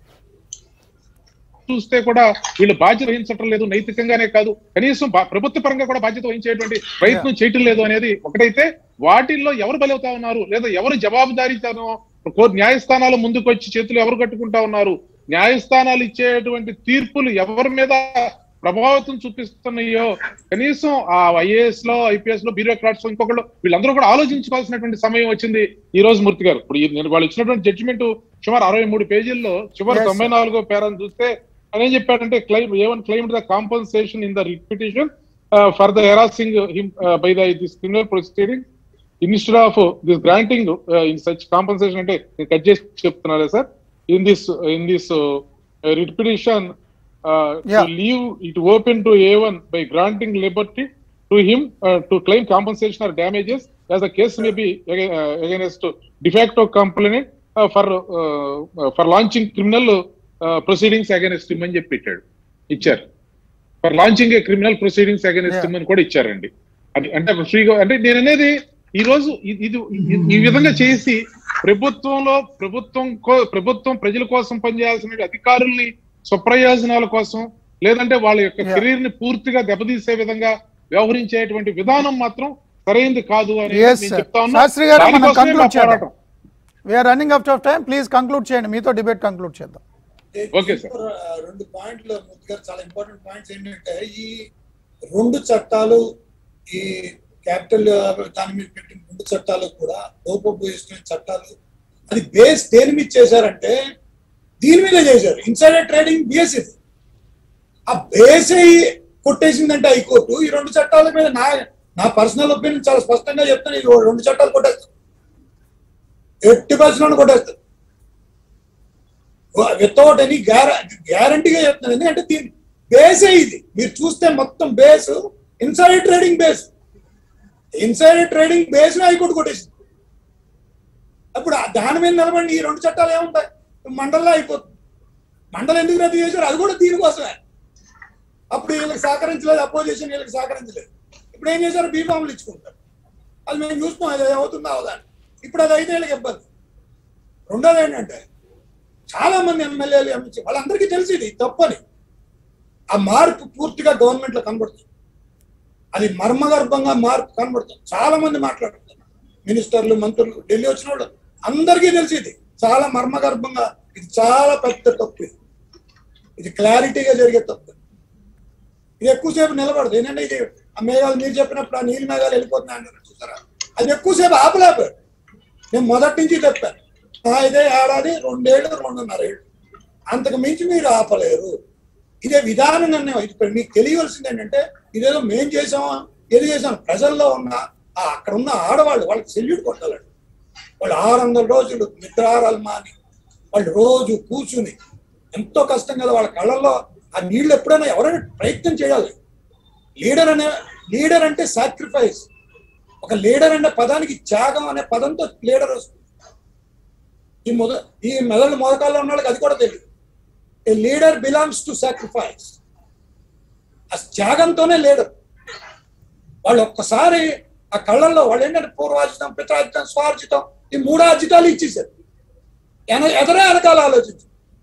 చూస్తే కూడా వీళ్ళు బాధ్యత వహించటం లేదు నైతికంగానే కాదు కనీసం బా- ప్రభుత్వ పరంగా కూడా బాధ్యత వహించేటువంటి ప్రయత్నం చేయటం లేదు అనేది ఒకటైతే వాటిల్లో ఎవరు బలవుతా ఉన్నారు లేదా ఎవరు జవాబుదారీతనం కోర్టు న్యాయస్థానాలు ముందుకు వచ్చి చేతులు ఎవరు కట్టుకుంటా ఉన్నారు న్యాయస్థానాలు ఇచ్చేటువంటి తీర్పులు ఎవరి మీద ప్రభావితం చూపిస్తున్నాయో కనీసం ఆ ఐఏఎస్ లో ఐపీఎస్ లో బ్యూరోక్రాట్స్ ఇంకొకళ్ళు వీళ్ళందరూ కూడా ఆలోచించుకోవాల్సినటువంటి సమయం వచ్చింది ఈ రోజు మూర్తి గారు ఇప్పుడు ఈ- నేను వాళ్ళు ఇచ్చినటువంటి జడ్జిమెంట్ సుమారు అరవై మూడు పేజీల్లో చివరి Yes, తొంభై నాలుగో పేరాన్ని చూస్తే ఆయన ఏం చెప్పాడంటే claim even claim the compensation in the repetition for the harassing him by the this criminal proceeding instead of this granting in such compensation అంటే నేను కట్ చేసి చెప్తున్నారా sir in this in this repetition Yeah. Leave it open to a one by granting liberty to him to claim compensation or damages as the case may be against de facto complaint for for launching criminal proceedings against him అని చెప్పి పెట్టాడు ఇచ్చారు for launching a criminal proceedings against Yeah. Him అని కూడా ఇచ్చారండి అది అంటే ఫ్రీగా అంటే నేను అనేది ఈ రోజు ఇ- ఇది ఇ- ఈ విధంగా చేసి ప్రభుత్వంలో ప్రభుత్వం కో- ప్రభుత్వం ప్రజల కోసం పనిచేయాల్సిన అధికారుల్ని స్వప్రయోజనాల కోసం లేదంటే వాళ్ళ యొక్క Yeah. కెరీర్ ని పూర్తిగా దెబ్బతీసే విధంగా వ్యవహరించేటువంటి విధానం మాత్రం సరైనది కాదు అని Yes, నేను sir. చెప్తా ఉన్నా. శాస్త్రి గారు, మనం దానికోసమే conclude మా చేద్దాం. పోరాటం. We're running out of time please conclude చేయండి మీతో డిబేట్ కంక్లూడ్ చేద్దాం Okay, sir. ఆ, రెండు పాయింట్లు మూర్తి గారు చాలా ఇంపార్టెంట్ పాయింట్స్ ఏంటంటే ఈ రెండు చట్టాలు ఈ క్యాపిటల్ దాని మీద పెట్టిన రెండు చట్టాలు కూడా లోపభూయిస్తున్న చట్టాలు అది బేస్ దేని మీద చేశారంటే దీని మీద చేశారు ఇన్సైడర్ ట్రేడింగ్ బేస్ ఇది ఆ బేస్ కొట్టేసిందంటే హైకోర్టు ఈ రెండు చట్టాల మీద నా నా పర్సనల్ ఒపీనియన్ చాలా స్పష్టంగా చెప్తాను ఈ రెండు చట్టాలు కొట్టేస్తారు ఎట్టి పరిస్థితుల్లో కొట్టేస్తారు వితౌట్ ఎనీ గ్యారంటీగా చెప్తున్నాను ఎందుకంటే దీని బేసే ఇది మీరు చూస్తే మొత్తం base inside trading base inside trading base high court కొట్టేసింది అప్పుడు ఆ దాని మీద నిలబడి ఈ రెండు చట్టాలు ఏముంటాయి మండలంలో అయిపోతుంది మండలం ఎందుకు రద్దు చేశారు అది కూడా దీనికోసమే అప్పుడు వీళ్ళకి సహకరించలేదు అపోజిషన్ వీళ్ళకి సహకరించలేదు ఇప్పుడు ఏం చేశారు బీఫామ్లు ఇచ్చుకుంటారు అది మేము చూస్తాం అది అవుతుందా అవదా అని. ఇప్పుడు అది అయితే వీళ్ళకి ఇబ్బంది రెండోది ఏంటంటే చాలా మంది ఎమ్మెల్యేలు ఎంపీ వాళ్ళందరికీ తెలిసి ఇది తప్పని ఆ మార్పు పూర్తిగా గవర్నమెంట్ లో కనబడుతుంది అది మర్మగర్భంగా మార్పు కనబడుతుంది చాలా మంది మాట్లాడుతున్నారు మినిస్టర్లు మంత్రులు ఢిల్లీ వచ్చిన వాళ్ళు అందరికీ తెలిసి ఇది చాలా మర్మగర్భంగా ఇది చాలా పెద్ద తప్పు ఇది ఇది క్లారిటీగా జరిగే తప్పు ఇది ఎక్కువసేపు నిలబడదు ఏంటంటే ఇది ఆ మేఘాలు మీరు చెప్పినప్పుడు ఆ నీళ్ళ మేఘాలు వెళ్ళిపోతున్నాయి అన్నారు చూసారా అది ఎక్కువసేపు ఆపలేపారు నేను మొదటి నుంచి చెప్పాను ఆ ఇదే ఏడాది రెండేళ్ళు రెండున్నర ఏళ్ళు అంతకు మించి మీరు ఆపలేరు ఇదే విధానం నిర్ణయం ఇప్పుడు మీకు తెలియవలసింది ఏంటంటే ఇదేదో మేం చేసామా ఏది చేసాం ప్రజల్లో ఉన్న ఆ అక్కడ ఉన్న ఆడవాళ్ళు వాళ్ళకి సెల్యూట్ కొట్టాలండి వాళ్ళు ఆరు వందల రోజులు నిద్రారాలు మాని వాళ్ళు రోజు కూర్చుని ఎంతో కష్టం కదా వాళ్ళ కళ్ళల్లో ఆ నీళ్ళు ఎప్పుడైనా ఎవరైనా ప్రయత్నం చేయాలి లీడర్ అనే లీడర్ అంటే సాక్రిఫైస్ ఒక లీడర్ అనే పదానికి త్యాగం అనే పదంతో లీడర్ వస్తుంది ఈ మొద ఈ మెదడు మొదకాల్లో ఉన్న వాళ్ళకి అది కూడా తెలియదు a leader belongs to sacrifice ఆ త్యాగంతోనే లీడర్ వాళ్ళు ఒక్కసారి ఆ కళ్ళల్లో వాళ్ళు ఏంటంటే పూర్వార్జితం పితార్జితం స్వార్జితం ఈ మూడు ఆర్జితాలు ఇచ్చేసారు ఎన- ఎదరే వెనకాల ఆలోచించు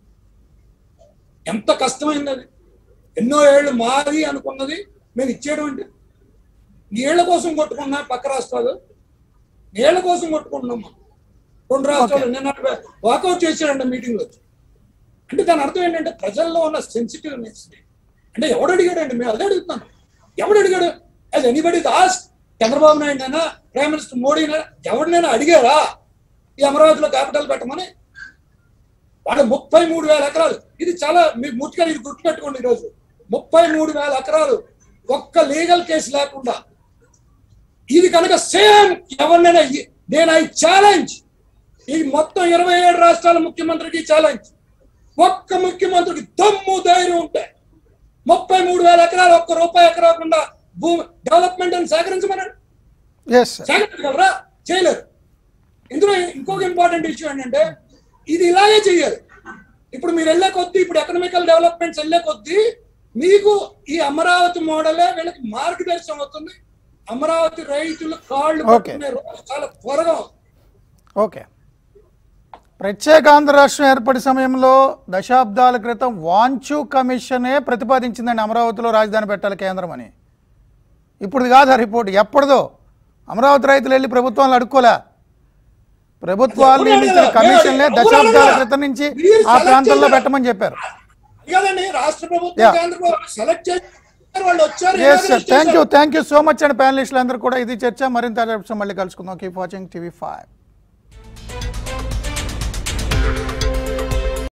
ఎంత కష్టమైంది అది ఎన్నో ఏళ్ళు మాది అనుకున్నది మేము ఇచ్చేయడం అంటే నీళ్ల కోసం కొట్టుకున్నా పక్క రాష్ట్రాలు నీళ్ల కోసం కొట్టుకుంటున్నాం మనం రెండు రాష్ట్రాలు నిన్న వాకౌట్ చేశాడండి మీటింగ్ లో అంటే దాని అర్థం ఏంటంటే ప్రజల్లో ఉన్న సెన్సిటివ్నెస్ అంటే ఎవడు అడిగాడండి మేము అదే అడుగుతున్నాను ఎవడు అడిగాడు as anybody as Chandrababu Naidu అయినా ప్రైమ్ మినిస్టర్ మోడీనా ఎవరినైనా అడిగారా ఈ అమరావతిలో క్యాపిటల్ పెట్టమని వాళ్ళు ముప్పై మూడు వేల ఎకరాలు ఇది చాలా మీరు ముట్టుగా ఇది గుర్తుపెట్టుకోండి ఈరోజు ముప్పై మూడు వేల ఎకరాలు ఒక్క లీగల్ కేసు లేకుండా ఇది కనుక సేమ్ ఎవరినైనా ఇ- నేను ఐ ఛాలెంజ్ ఈ మొత్తం ఇరవై ఏడు రాష్ట్రాల ముఖ్యమంత్రికి ఛాలెంజ్ ఒక్క ముఖ్యమంత్రికి దమ్ము ధైర్యం ఉంటే ముప్పై మూడు వేల ఎకరాలు ఒక్క రూపాయి ఎకరాకుండా భూమి డెవలప్మెంట్ అని సేకరించమనండి ఎస్ సేకరించగలరా చేయలేరు ఇందులో ఇంకొక ఇంపార్టెంట్ ఇష్యూ ఏంటంటే ఇది ఇలాగే చేయాలి ఇప్పుడు మీరు వెళ్ళే కొద్దీ ఇప్పుడు ఎకనామికల్ డెవలప్మెంట్స్ వెళ్ళే కొద్దీ మీకు ఈ అమరావతి మోడలే వీళ్ళకి మార్గదర్శనం అవుతుంది అమరావతి రైతులు కాళ్ళు Okay. పట్టుకునే రోజు చాలా త్వరగా వస్తుంది. ఓకే ప్రత్యేక ఆంధ్ర రాష్ట్రం ఏర్పడి సమయంలో దశాబ్దాల క్రితం వాంచు కమిషనే ప్రతిపాదించిందండి అమరావతిలో రాజధాని పెట్టాలి కేంద్రం అని ఇప్పుడు కాదు ఆ రిపోర్ట్ ఎప్పటిదో అమరావతి రైతులు వెళ్ళి ప్రభుత్వాలు అడుక్కోలే ప్రభుత్వాలు ఎప్పుడు నియమించిన అడగలేదు. కమిషన్లే ఎవరు దశాబ్దాల అడగలేదు. క్రితం నుంచి మీరు ఆ select ప్రాంతంలో చేశారు. పెట్టమని చెప్పారు కదండి రాష్ట్ర ప్రభుత్వం Yeah. కేంద్ర ప్రభుత్వం సెలెక్ట్ చేశారు వాళ్ళు వచ్చారు yes sir inaugurate thank you చేశారు. థ్యాంక్ యూ సో మచ్ అండి ప్యానలిస్టులు అందరూ కూడా ఇది చర్చ మరింత అంశం మళ్ళీ కలుసుకుందాం కీప్ వాచింగ్ టీవీ ఫైవ్